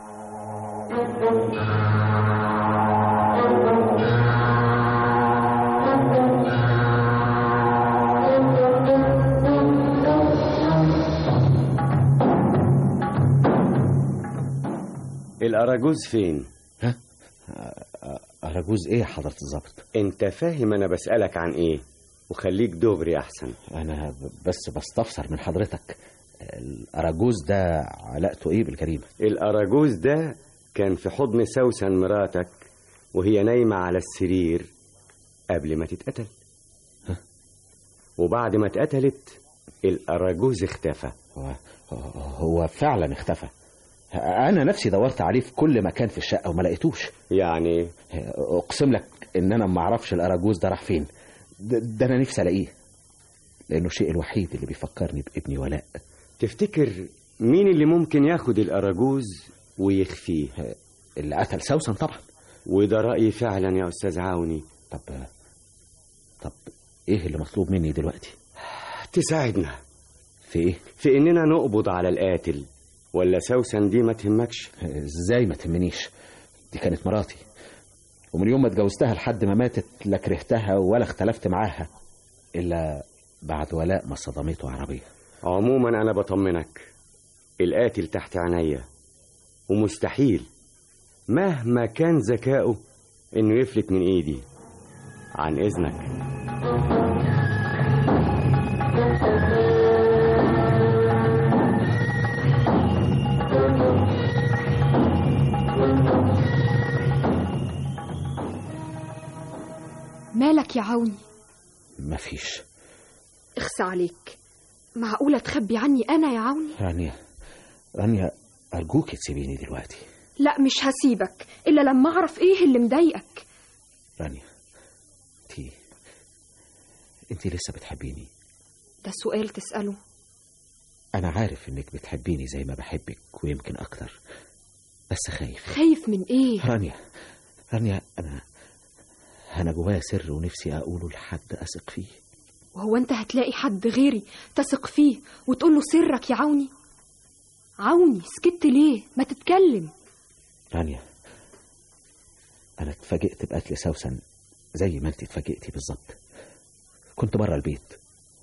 الأراجوز فين؟ ها؟ أراجوز إيه يا حضرة الظابط؟ أنت فاهم أنا بسألك عن إيه؟ وخليك دغري أحسن أنا بس بستفسر من حضرتك الأراجوز ده علاقته إيه بالجريمة؟ الأراجوز ده كان في حضن سوسن مراتك وهي نايمة على السرير قبل ما تتقتل وبعد ما اتقتلت الأراجوز اختفى هو, هو فعلا اختفى انا نفسي دورت عليه في كل مكان في الشقه وما لقيتوش يعني اقسم لك ان انا ما اعرفش الاراجوز ده راح فين ده, ده انا نفسي الاقيه لانه الشيء الوحيد اللي بيفكرني بابني ولاء تفتكر مين اللي ممكن ياخد الاراجوز ويخفيه اللي قتل سوسن طبعا وده رايي فعلا يا استاذ عاوني طب طب ايه اللي مطلوب مني دلوقتي تساعدنا في ايه في اننا نقبض على القاتل ولا سوسن دي ما تهمكش ازاي ما تهمنيش دي كانت مراتي ومن يوم ما اتجوزتها لحد ما ماتت لا كرهتها ولا اختلفت معاها الا بعد ولاء ما صدمته عربيه عموما انا بطمنك القاتل تحت عينيا ومستحيل مهما كان ذكائه انه يفلت من ايدي عن اذنك مالك يا عوني مفيش اخسى عليك معقولة تخبي عني أنا يا عوني رانيا رانيا أرجوك تسيبيني دلوقتي لا مش هسيبك إلا لما أعرف إيه اللي مضايقك رانيا انتي انتي لسه بتحبيني ده سؤال تسأله أنا عارف إنك بتحبيني زي ما بحبك ويمكن أكتر بس خايف خايف من إيه؟ رانيا رانيا أنا أنا جوايا سر ونفسي أقوله لحد أثق فيه وهو أنت هتلاقي حد غيري تثق فيه وتقول له سرك يا عوني؟ عوني سكت ليه؟ ما تتكلم رانيا أنا اتفاجئت بقتل سوسن زي ما أنت اتفاجئتي بالظبط كنت بره البيت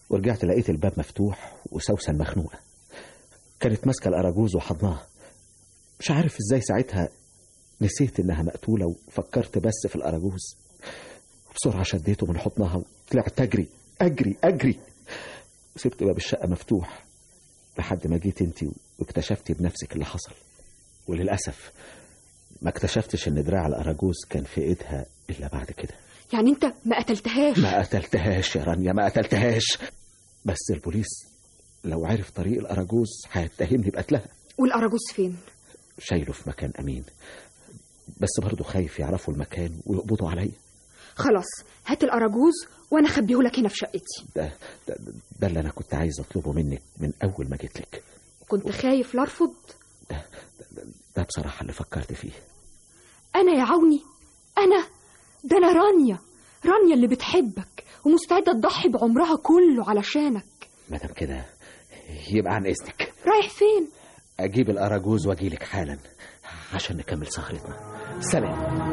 ورجعت لقيت الباب مفتوح وسوسن مخنوقة كانت ماسكة الأراجوز وحضناها مش عارف ازاي ساعتها نسيت انها مقتولة وفكرت بس في الأراجوز بسرعة شديته من حضنها وطلعت أجري أجري أجري وسبت باب الشقة مفتوح لحد ما جيت انت واكتشفتي بنفسك اللي حصل وللأسف ما اكتشفتش ان دراع الأراجوز كان في ايدها إلا بعد كده يعني انت ما قتلتهاش ما قتلتهاش يا رانيا ما قتلتهاش بس البوليس لو عرف طريق الأراجوز هيتهمني بقتلها والاراجوز فين شايله في مكان أمين بس برضه خايف يعرفوا المكان ويقبضوا عليا خلاص هات الاراجوز وانا اخبيه لك هنا في شقتي ده, ده, ده اللي أنا كنت عايز أطلبه منك من أول ما جيت لك كنت خايف لارفض ده بصراحة اللي فكرت فيه انا يا عوني انا ده انا رانيا رانيا اللي بتحبك ومستعده تضحي بعمرها كله علشانك مادام كده يبقى عن إذنك رايح فين أجيب الأراجوز وأجيلك حالا عشان نكمل سهرتنا سلام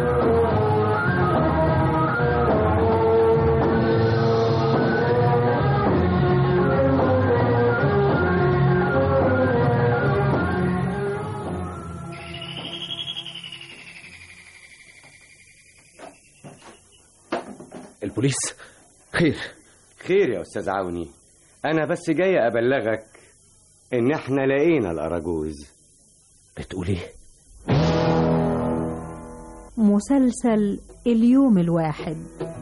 البوليس خير خير يا استاذ عوني انا بس جاي ابلغك ان احنا لقينا الاراجوز بتقول ايه مسلسل اليوم الواحد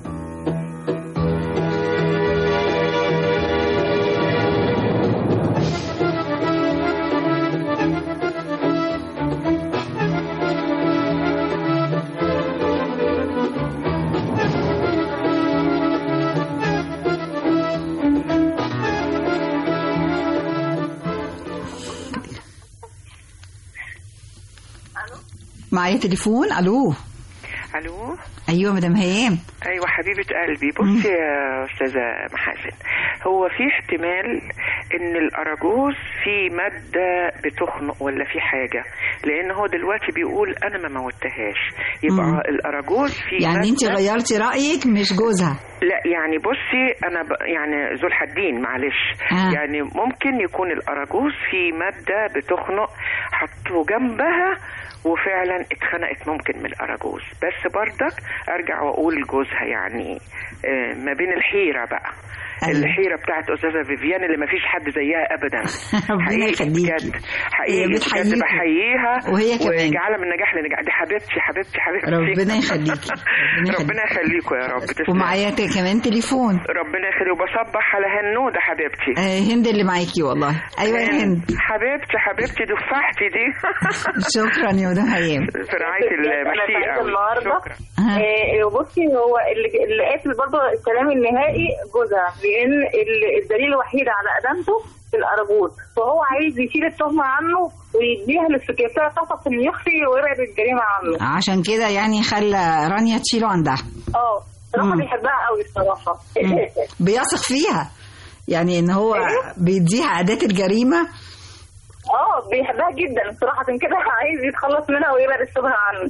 معايا تليفون الو الو ايوه مدام هيام ايوه حبيبه قلبي بصي يا استاذه محاسن هو في احتمال ان الاراجوز في ماده بتخنق ولا في حاجه لان هو دلوقتي بيقول انا ما موتهاش يبقى مم. الاراجوز في يعني انت مادة- غيرتي رايك مش جوزها لا يعني بصي انا ب... يعني ذو الحدين معلش آه. يعني ممكن يكون الاراجوز في ماده بتخنق حطوه جنبها وفعلا اتخنقت ممكن من الاراجوز بس برضك ارجع واقول لجوزها يعني آه، ما بين الحيره بقى أيوة. الحيره بتاعت استاذه فيفيان اللي ما فيش حد زيها ابدا ربنا حقيقي يخليكي. بجد هي حقيقي بجد بتحييكوا. بحييها وهي كمان. وجعلها من نجاح لنجاح دي حبيبتي حبيبتي حبيبتي ربنا يخليكي ربنا ربنا يخليكوا يا رب تسلم ومعايا ت- كمان تليفون ربنا يخلي وبصبح على هنودة حبيبتي آه هند اللي معاكي والله ايوه يا هند حبيبتي حبيبتي دفاحتي دي شكرا يا مدام هيام في رعاية المشيئة سعيدة أوي. النهارده شكرا آه، وبصي هو اللي اللي قاتل برضه الكلام النهائي جوزها لان ال- الدليل الوحيد على ادانته في الاراجوز فهو عايز يشيل التهمه عنه ويديها للسكرتيره فقط انه يخفي ويبعد الجريمه عنه عشان كده يعني خلى رانيا تشيله عندها اه صراحه مم. بيحبها قوي الصراحه بيثق فيها يعني ان هو بيديها اداه الجريمه اه بيحبها جدا الصراحه عشان كده عايز يتخلص منها ويبعد الشبهه عنه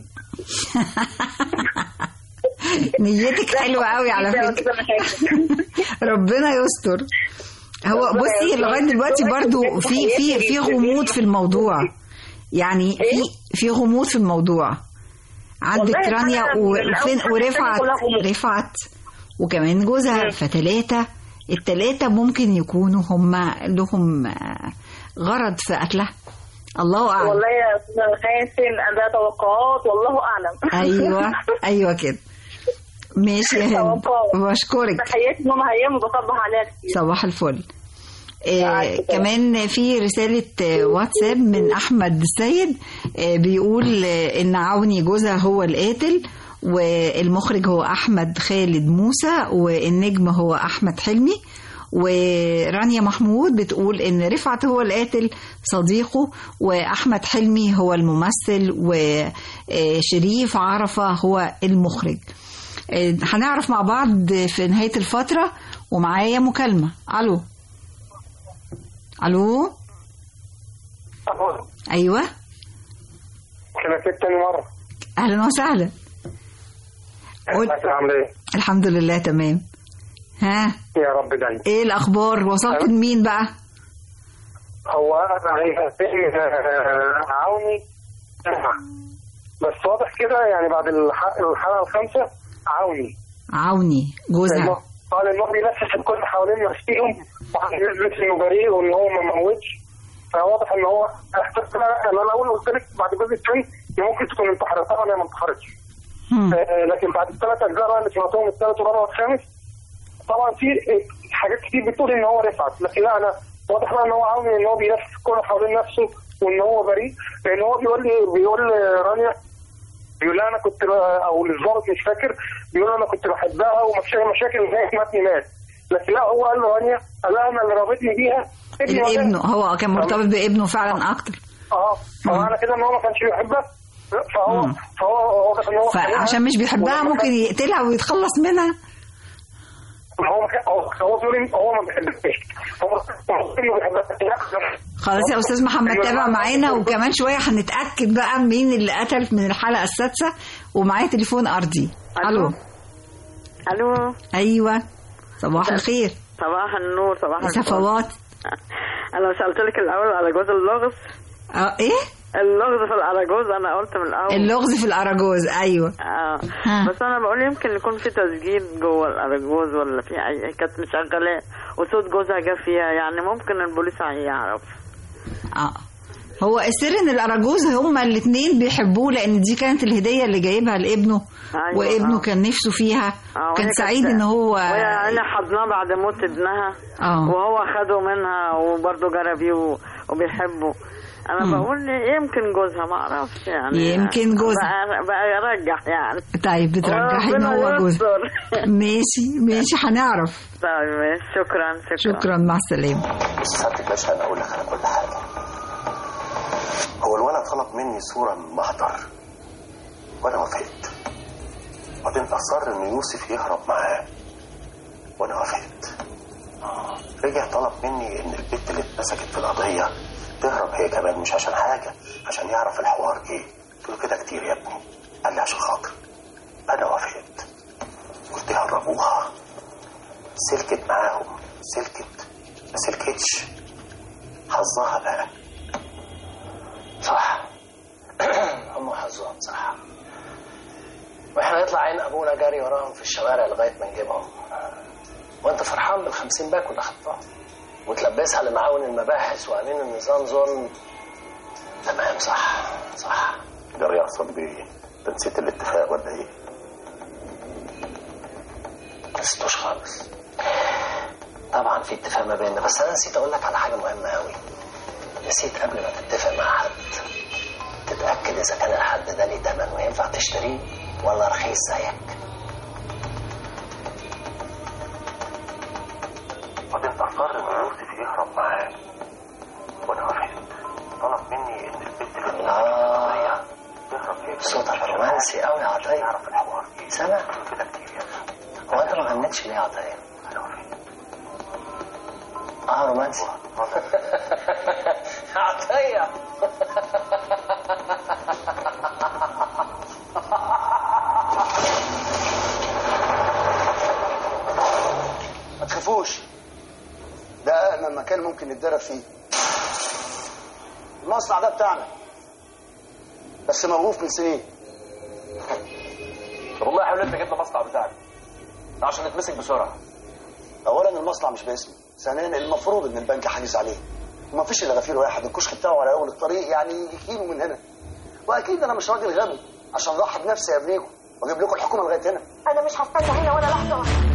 نيتك حلوه قوي على فكره ربنا يستر هو بصي لغايه دلوقتي برضو في في في غموض في الموضوع يعني في في غموض في الموضوع عندك والله رانيا أنا و- من وفين أول حاجة ورفعت كلها غموض. رفعت وكمان جوزها فتلاتة التلاتة ممكن يكونوا هم لهم آه، غرض في قتلها الله اعلم والله يا استاذ حاسن ده توقعات والله اعلم ايوه ايوه كده ماشي يا هند بشكرك تحياتي ماما هيام وبصبح عليها كتير صباح الفل آه كمان في رسالة آه، واتساب من أحمد السيد آه بيقول آه إن عوني جوزها هو القاتل والمخرج هو أحمد خالد موسى والنجم هو أحمد حلمي ورانيا محمود بتقول إن رفعت هو القاتل صديقه وأحمد حلمي هو الممثل وشريف عرفة هو المخرج آه، هنعرف مع بعض في نهاية الفترة ومعايا مكالمة ألو ألو أيوة كلمتك تاني مرة أهلا وسهلا قول- ازيك عامل ايه؟ الحمد لله تمام ها يا رب دايما ايه الاخبار وصلت لمين بقى هو انا هيهتم عوني بس واضح كده يعني بعد الح- الحلقه الخامسه عوني عوني جوزها قال ان هو بينفس الكل حوالين نفسهم وعن يثبت انه بريء وان هو ما موتش فواضح ان هو احساس انا انا الاول قلت لك بعد الجزء الثاني إن ممكن تكون انتحرت طبعا هي ما انتحرتش آه، لكن بعد الثلاث اجزاء بقى اللي سمعتهم الثالث والرابع والخامس طبعا في حاجات كتير بتقول ان هو رفعت لكن لا انا واضح بقى ان هو عاوز ان هو بينفس الكل حوالين نفسه وان هو بريء لان هو بيقول لي بيقول رانيا بيقول لها انا كنت او للظابط مش فاكر بيقول انا كنت بحبها ومفيش اي مشاكل زي ما ابني مات لكن لا هو قال له رانيا قال لها انا اللي رابطني بيها ابني ولا- الابن هو كان مرتبط بابنه فعلا اكتر اه فمعنى كده ان هو ما كانش بيحبها فهو فهو واضح ان هو فعشان مش بيحبها ولما ممكن كان- يقتلها ويتخلص منها هو ما كان- هو هو بيقول إن هو ما بيحبهاش هو هو إنه بيحبها خلاص يا استاذ محمد تابع معانا وكمان شويه هنتاكد بقى مين اللي قتل من الحلقه السادسه ومعايا تليفون ارضي الو الو ايوه صباح الخير صباح النور صباح الفل. صفوات انا سالت لك الاول على جوز اللغز اه ايه اللغز في الاراجوز انا قلت من الاول اللغز في الاراجوز ايوه اه ها. بس انا بقول يمكن يكون في تسجيل جوه الاراجوز ولا في اي كانت مشغلاه وصوت جوزها جه فيها يعني ممكن البوليس هيعرف اه هو السر ان الاراجوز هما الاثنين بيحبوه لان دي كانت الهديه اللي جايبها لابنه أيوة، وابنه آه. كان نفسه فيها آه، كان وهي كانت- سعيد ان هو وهي انا حضناه بعد موت ابنها اه وهو خده منها وبرضه جرى بيه و- وبيحبه انا مم. بقول يمكن جوزها ما اعرفش يعني يمكن جوزها. بقى, بقى يرجح يعني طيب بترجحي ان وربنا هو جوز يستر. ماشي ماشي هنعرف طيب ماشي، شكرا شكرا شكرا مع السلامه بس سعادتك باشا انا اقول لك على كل حاجه هو الولد طلب مني صوره من محضر وانا وافقت وبعدين اصر ان يوسف يهرب معاه وانا وافقت رجع طلب مني ان البنت اللي اتمسكت في القضيه تهرب هي كمان مش عشان حاجه عشان يعرف الحوار ايه قلت له كده كتير يا ابني قال لي عشان خاطر انا وافقت قلت يهربوها سلكت معاهم سلكت ما سلكتش حظها بقى صح هم حظهم صح واحنا نطلع عين ابونا جاري وراهم في الشوارع لغايه ما نجيبهم وانت فرحان بالخمسين باك اللي خدتهم وتلبسها لمعاون المباحث وامين النظام ظلم تمام صح صح جري يقصد بيه انت نسيت الاتفاق ولا ايه؟ نسيتوش خالص طبعا في اتفاق ما بيننا بس انا نسيت اقول لك على حاجه مهمه قوي نسيت قبل ما تتفق مع حد تتاكد اذا كان الحد ده ليه تمن وينفع تشتريه ولا رخيص زيك وبعدين اصر ان يوسف يهرب معاه وانا وافقت طلب مني ان البنت اللي الله تهرب هي صوتك رومانسي قوي يا عطيه تعرف الحوار ايه سامع كده كتير يا هو انت ما غنيتش ليه يا عطيه اه رومانسي عطيه ما تخافوش ده أأمن مكان ممكن نتدرب فيه المصنع ده بتاعنا بس موقوف من سنين طب والله حاولت جبنا المصنع بتاعك عشان نتمسك بسرعه اولا المصنع مش باسمي ثانيا المفروض ان البنك حاجز عليه وما فيش الا غفير واحد الكشك بتاعه على اول الطريق يعني يجي كيلو من هنا واكيد انا مش راجل غبي عشان اضحي بنفسي يا ابنيكم واجيب لكم الحكومه لغايه هنا انا مش هستنى هنا ولا لحظه واحده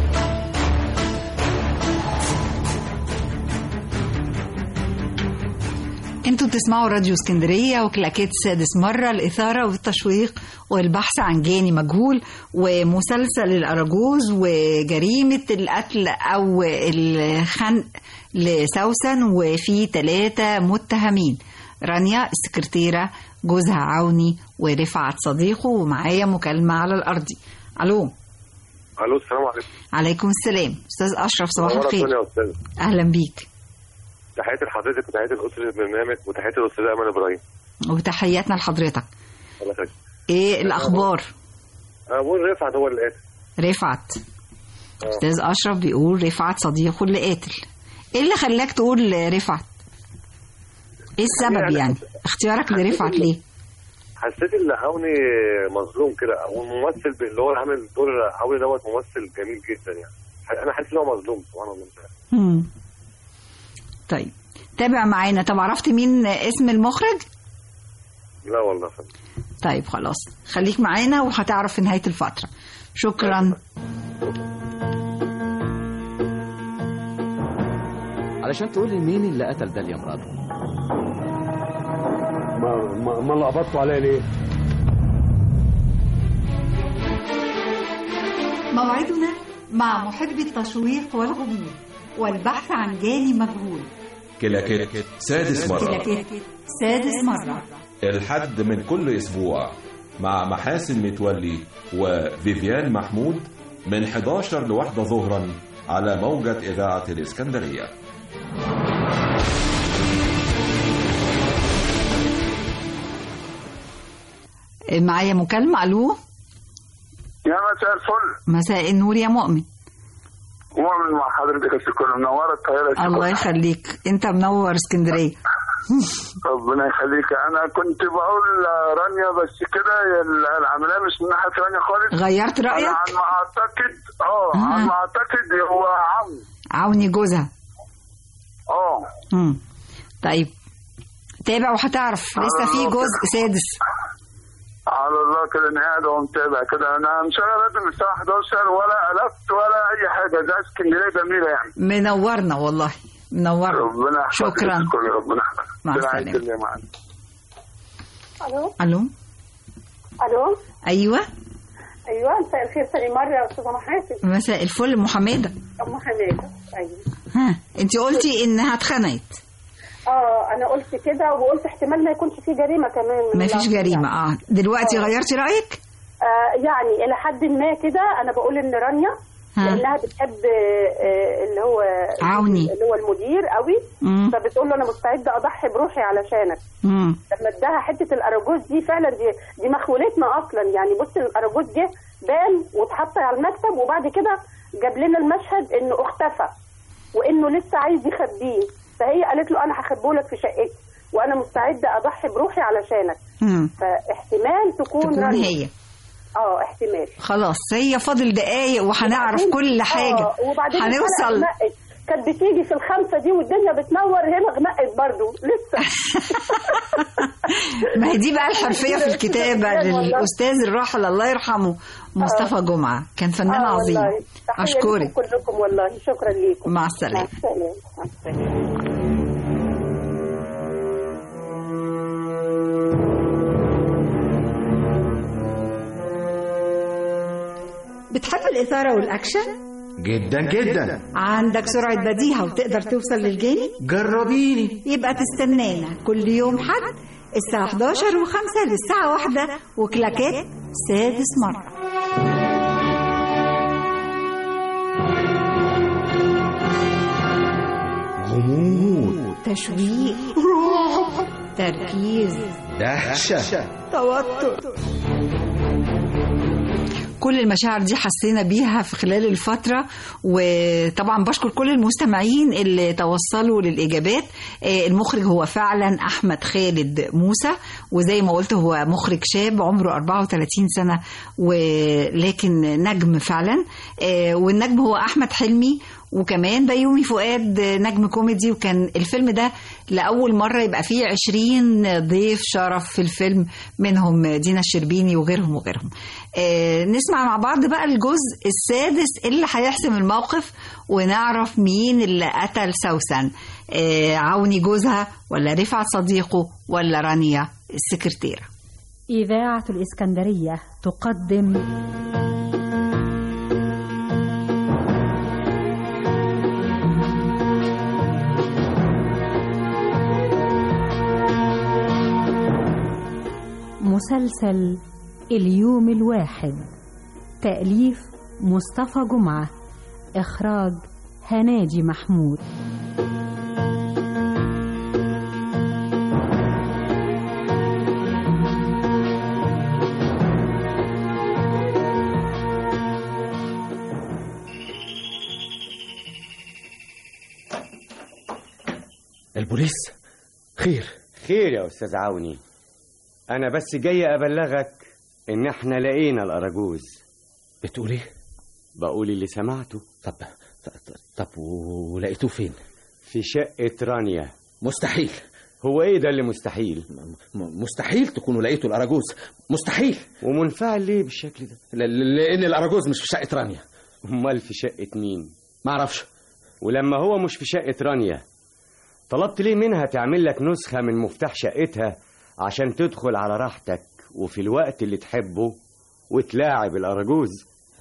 انتوا بتسمعوا راديو اسكندريه وكلاكيت سادس مره الاثاره والتشويق والبحث عن جاني مجهول ومسلسل الاراجوز وجريمه القتل او الخنق لسوسن وفي ثلاثه متهمين رانيا السكرتيره جوزها عوني ورفعت صديقه ومعايا مكالمه على الارضي الو الو السلام عليكم عليكم السلام استاذ اشرف صباح منورة الخير الدنيا يا استاذ اهلا بيك تحياتي لحضرتك وتحياتي لاسره البرنامج وتحياتي للاستاذ ايمن ابراهيم وتحياتنا لحضرتك الله يخليك ايه الاخبار انا بقول رفعت هو اللي قاتل رفعت استاذ اشرف بيقول رفعت صديقه اللي قاتل ايه اللي خلاك تقول رفعت ايه السبب يعني يعني اختيارك لرفعت ليه حسيت ان عوني مظلوم كده والممثل اللي هو عامل دور عوني دوت ممثل جميل جدا يعني انا حاسس ان هو مظلوم سبحان الله مم. طيب تابع معانا طب عرفت مين اسم المخرج لا والله فندم طيب خلاص خليك معانا وهتعرف في نهاية الفترة شكرا علشان تقول لي مين اللي قتل داليا مراته ما ما, ما لقبطتوا عليا ليه؟ موعدنا مع محب التشويق والغموض والبحث عن جاني مجهول كلاكيت سادس مرة كلاكيت سادس مرة الحد من كل أسبوع مع محاسن متولي وفيفيان محمود من 11 لواحدة ظهرا على موجة إذاعة الإسكندرية معايا مكالمة ألو يا مساء الفل مساء النور يا مؤمن مؤمن مع حضرتك يا كل منورة القاهرة يا الله شيخ. يخليك انت منور اسكندرية ربنا يخليك انا كنت بقول رانيا بس كده ال- العمليه مش من ناحيه رانيا خالص غيرت رأيك؟ انا على ما اعتقد اه على ما اعتقد هو عم عوني جوزها اه مم. طيب تابع وهتعرف لسه في جزء سادس على الله كده انا قاعد ومتابع كده انا مشغل راديو من الساعه 11 ولا قلبت ولا اي حاجه ده اسكندريه جميله يعني منورنا والله منورنا ربنا يحفظك شكرا يا كل ربنا يحفظك مع برعاية السلامة. الله معانا الو الو الو ايوه ايوه مساء الخير ثاني مره يا استاذه محاسن مساء الفل ام حماده ام حماده ايوه ها انت قلتي انها اتخنقت اه انا قلت كده وقلت احتمال ما يكونش في جريمه كمان من ما فيش اللحظة جريمه اه دلوقتي آه. غيرتي رايك آه يعني الى حد ما كده انا بقول ان رانيا ها. لانها بتحب آه اللي هو عوني. اللي هو المدير قوي مم. فبتقول له انا مستعده اضحي بروحي علشانك امم لما اداها حته الاراجوز دي فعلا دي دي مخولتنا اصلا يعني بص الاراجوز جه بان واتحط على المكتب وبعد كده جاب لنا المشهد انه اختفى وانه لسه عايز يخبيه فهي قالت له انا هخبيه لك في شقتي وانا مستعده اضحي بروحي علشانك امم فاحتمال تكون, تكون رانيا. هي اه احتمال خلاص هي فاضل دقايق وهنعرف وبعدين- كل حاجه آه وبعدين هنوصل الحلقة غمقت. كانت بتيجي في الخمسه دي والدنيا بتنور هنا غمقت برضو لسه ما هي دي بقى الحرفيه في الكتابه والله. للاستاذ الراحل الله يرحمه مصطفى جمعه كان فنان آه عظيم والله. تحية اشكرك لكم كلكم والله شكرا ليكم مع السلامه مع السلامه مع السلامه بتحب الاثاره والاكشن جدا جدا عندك سرعه بديهه وتقدر توصل للجاني جربيني يبقى تستنانا كل يوم حد الساعة 11 و5 للساعة 1 وكلاكات سادس مرة غموض تشويق رعب تركيز دهشة توتر كل المشاعر دي حسينا بيها في خلال الفترة وطبعا بشكر كل المستمعين اللي توصلوا للإجابات آه، المخرج هو فعلا أحمد خالد موسى وزي ما قلت هو مخرج شاب عمره 34 سنة ولكن نجم فعلا آه، والنجم هو أحمد حلمي وكمان بيومي فؤاد نجم كوميدي وكان الفيلم ده لأول مرة يبقى فيه 20 ضيف شرف في الفيلم منهم دينا الشربيني وغيرهم وغيرهم آه نسمع مع بعض بقى الجزء السادس اللي هيحسم الموقف ونعرف مين اللي قتل سوسن آه عوني جوزها ولا رفعت صديقه ولا رانيا السكرتيرة إذاعة الإسكندرية تقدم مسلسل اليوم الواحد تأليف مصطفى جمعة إخراج هناجي محمود البوليس خير خير يا استاذ عوني انا بس جاي ابلغك ان احنا لقينا الاراجوز بتقول ايه بقول اللي سمعته طب طب ولقيتوه فين في شقه رانيا مستحيل هو ايه ده اللي مستحيل م- مستحيل تكونوا لقيتوا الاراجوز مستحيل ومنفعل ليه بالشكل ده ل- لان الاراجوز مش في شقه رانيا امال في شقه مين ما اعرفش ولما هو مش في شقه رانيا طلبت ليه منها تعمل لك نسخه من مفتاح شقتها عشان تدخل على راحتك وفي الوقت اللي تحبه وتلاعب الاراجوز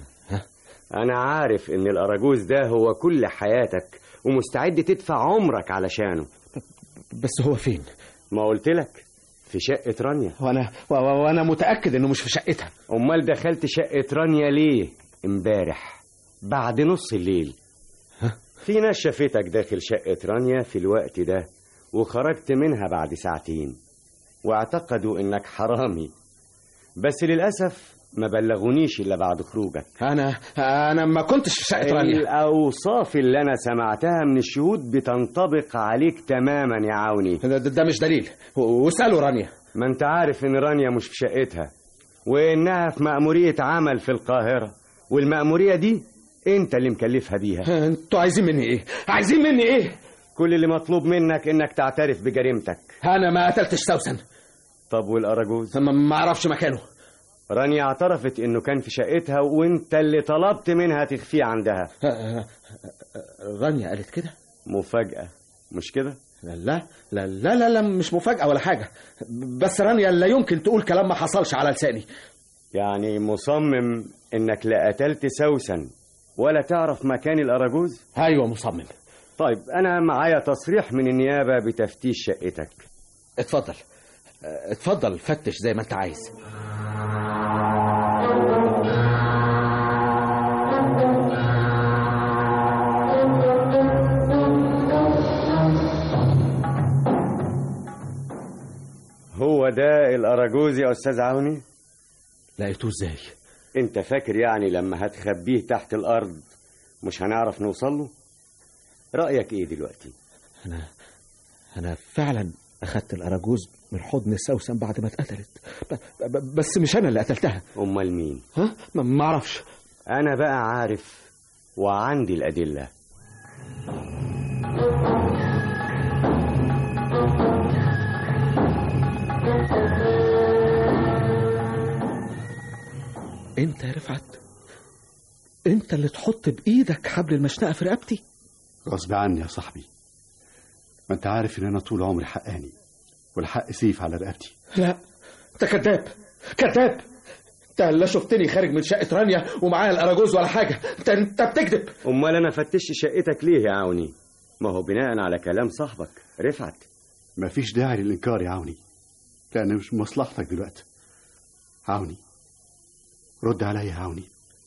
انا عارف ان الاراجوز ده هو كل حياتك ومستعد تدفع عمرك علشانه بس هو فين ما قلت لك في شقة رانيا وانا و- و- وانا متاكد انه مش في شقتها امال دخلت شقة رانيا ليه امبارح بعد نص الليل في ناس شافتك داخل شقة رانيا في الوقت ده وخرجت منها بعد ساعتين واعتقدوا انك حرامي بس للأسف ما بلغونيش إلا بعد خروجك انا انا ما كنتش في شقه رانيا الأوصاف اللي أنا سمعتها من الشهود بتنطبق عليك تماما يا عوني ده, ده, ده مش دليل و- واسالوا رانيا ما انت عارف ان رانيا مش في شقتها وانها في مأمورية عمل في القاهرة والمأمورية دي انت اللي مكلفها بيها انتوا عايزين مني ايه عايزين مني ايه كل اللي مطلوب منك انك تعترف بجريمتك انا ما قتلتش سوسن طب والاراجوز ما ما اعرفش مكانه رانيا اعترفت انه كان في شقتها وانت اللي طلبت منها تخفيه عندها رانيا قالت كده مفاجأة مش كده لا لا لا لا لا, لا مش مفاجأة ولا حاجة بس رانيا لا يمكن تقول كلام ما حصلش على لساني يعني مصمم انك لا قتلت سوسن ولا تعرف مكان الاراجوز ايوه مصمم طيب انا معايا تصريح من النيابة بتفتيش شقتك اتفضل اتفضل فتش زي ما انت عايز هو ده الاراجوز يا استاذ عوني لقيتوه ازاي انت فاكر يعني لما هتخبيه تحت الارض مش هنعرف نوصل له رايك ايه دلوقتي انا انا فعلا اخدت الاراجوز من حضن سوسن بعد ما اتقتلت ب... ب... بس مش انا اللي قتلتها امال مين ها ما ما اعرفش انا بقى عارف وعندي الادله انت يا رفعت انت اللي تحط بايدك حبل المشنقه في رقبتي غصب عني يا صاحبي ما انت عارف ان انا طول عمري حقاني والحق سيف على رقبتي لا انت كذاب كذاب انت لا شفتني خارج من شقه رانيا ومعايا الاراجوز ولا حاجه انت انت بتكذب امال انا فتشت شقتك ليه يا عوني ما هو بناء على كلام صاحبك رفعت مفيش داعي للإنكار يا عوني لأن مش مصلحتك دلوقتي عوني رد عليا يا عوني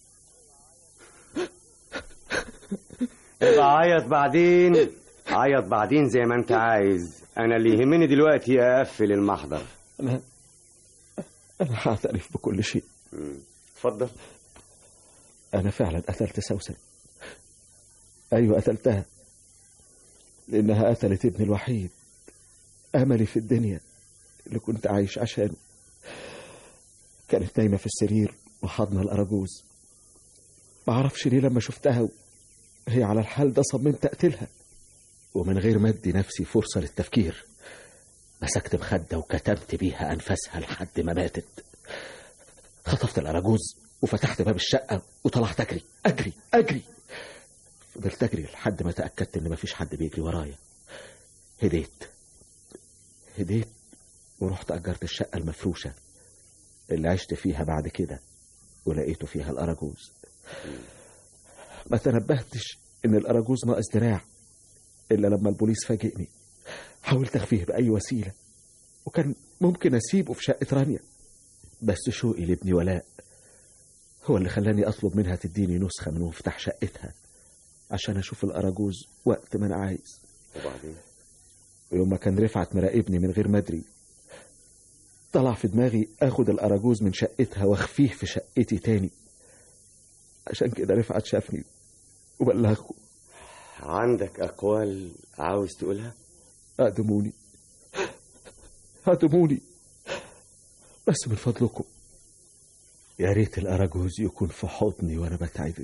ابقى عيط بعدين عيط بعدين زي ما انت عايز انا اللي يهمني دلوقتي اقفل المحضر انا انا هعترف بكل شيء اتفضل انا فعلا قتلت سوسن ايوه قتلتها لانها قتلت ابني الوحيد املي في الدنيا اللي كنت عايش عشانه كانت نايمه في السرير وحضن الاراجوز ما اعرفش ليه لما شفتها هي على الحال ده صممت اقتلها ومن غير ما ادي نفسي فرصه للتفكير مسكت مخده وكتمت بيها انفاسها لحد ما ماتت خطفت الاراجوز وفتحت باب الشقه وطلعت اجري اجري اجري فضلت اجري لحد ما تاكدت ان مفيش حد بيجري ورايا هديت هديت ورحت اجرت الشقه المفروشه اللي عشت فيها بعد كده ولقيته فيها الاراجوز ما تنبهتش ان الاراجوز ناقص دراع الا لما البوليس فاجئني حاولت اخفيه باي وسيله وكان ممكن اسيبه في شقه رانيا بس شوقي لابني ولاء هو اللي خلاني اطلب منها تديني نسخه من مفتاح شقتها عشان اشوف الاراجوز وقت ما انا عايز وبعدين ويوم ما كان رفعت مراقبني من غير ما ادري طلع في دماغي اخد الاراجوز من شقتها واخفيه في شقتي تاني عشان كده رفعت شافني وبلغه عندك اقوال عاوز تقولها اعدموني اعدموني بس من فضلكم يا ريت الأراجوز يكون في حضني وأنا بتعدم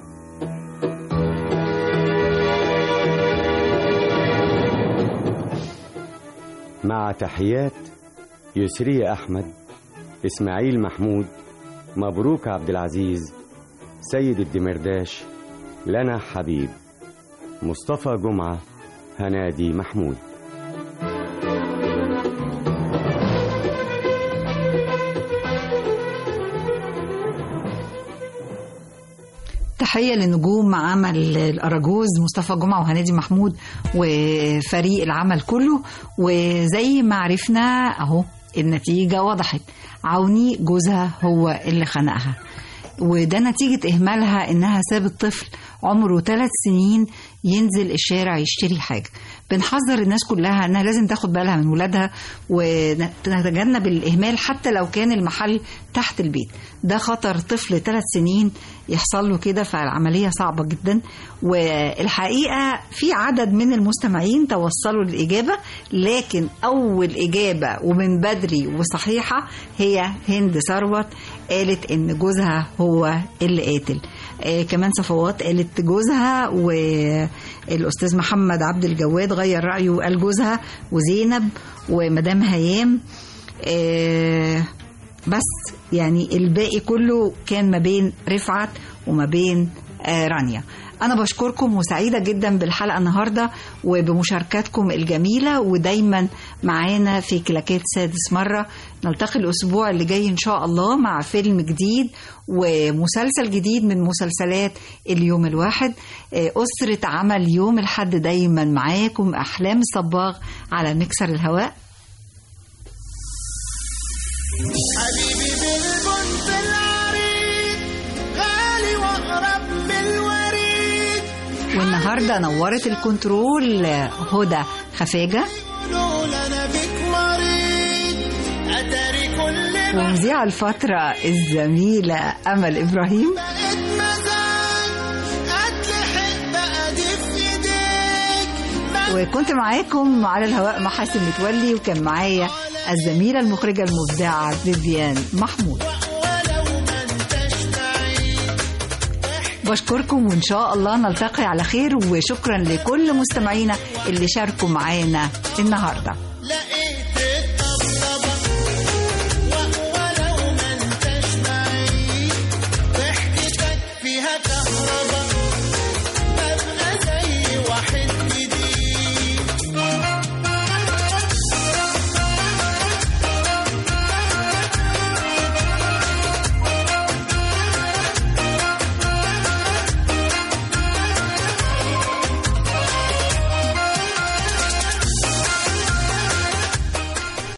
مع تحيات يسرية أحمد إسماعيل محمود مبروك عبد العزيز سيد الدمرداش لنا حبيب مصطفى جمعة هنادي محمود تحية لنجوم عمل الأراجوز مصطفى جمعة وهنادي محمود وفريق العمل كله وزي ما عرفنا أهو النتيجة وضحت عوني جوزها هو اللي خنقها وده نتيجة إهمالها إنها سابت طفل عمره ثلاث سنين ينزل الشارع يشتري حاجة بنحذر الناس كلها انها لازم تاخد بالها من ولادها ونتجنب الاهمال حتى لو كان المحل تحت البيت ده خطر طفل ثلاث سنين يحصل له كده فالعمليه صعبه جدا والحقيقه في عدد من المستمعين توصلوا للاجابه لكن اول اجابه ومن بدري وصحيحه هي هند ثروت قالت ان جوزها هو اللي قاتل آه كمان صفوات قالت جوزها والاستاذ محمد عبد الجواد غير رايه وقال جوزها وزينب ومدام هيام آه بس يعني الباقي كله كان ما بين رفعت وما بين آه رانيا أنا بشكركم وسعيدة جدا بالحلقة النهاردة وبمشاركاتكم الجميلة ودايما معانا في كلاكات سادس مرة نلتقي الأسبوع اللي جاي إن شاء الله مع فيلم جديد ومسلسل جديد من مسلسلات اليوم الواحد أسرة عمل يوم الحد دايما معاكم أحلام الصباغ على مكسر الهواء حبيبي بالبنت العريض غالي واقرب من الوريد والنهارده نورت الكنترول هدى خفاجه يقولوا انا بك مريض اتاري كل ما ومذيع الفترة الزميلة أمل إبراهيم بقت مزاج اتلحق بقى دي في ايديك ما وكنت معاكم على الهواء مع حاسم متولي وكان معايا الزميلة المخرجة المبدعة فيفيان محمود ولو ما انتش تعيد بشكركم وإن شاء الله نلتقي على خير وشكرا لكل مستمعينا اللي شاركوا معانا النهارده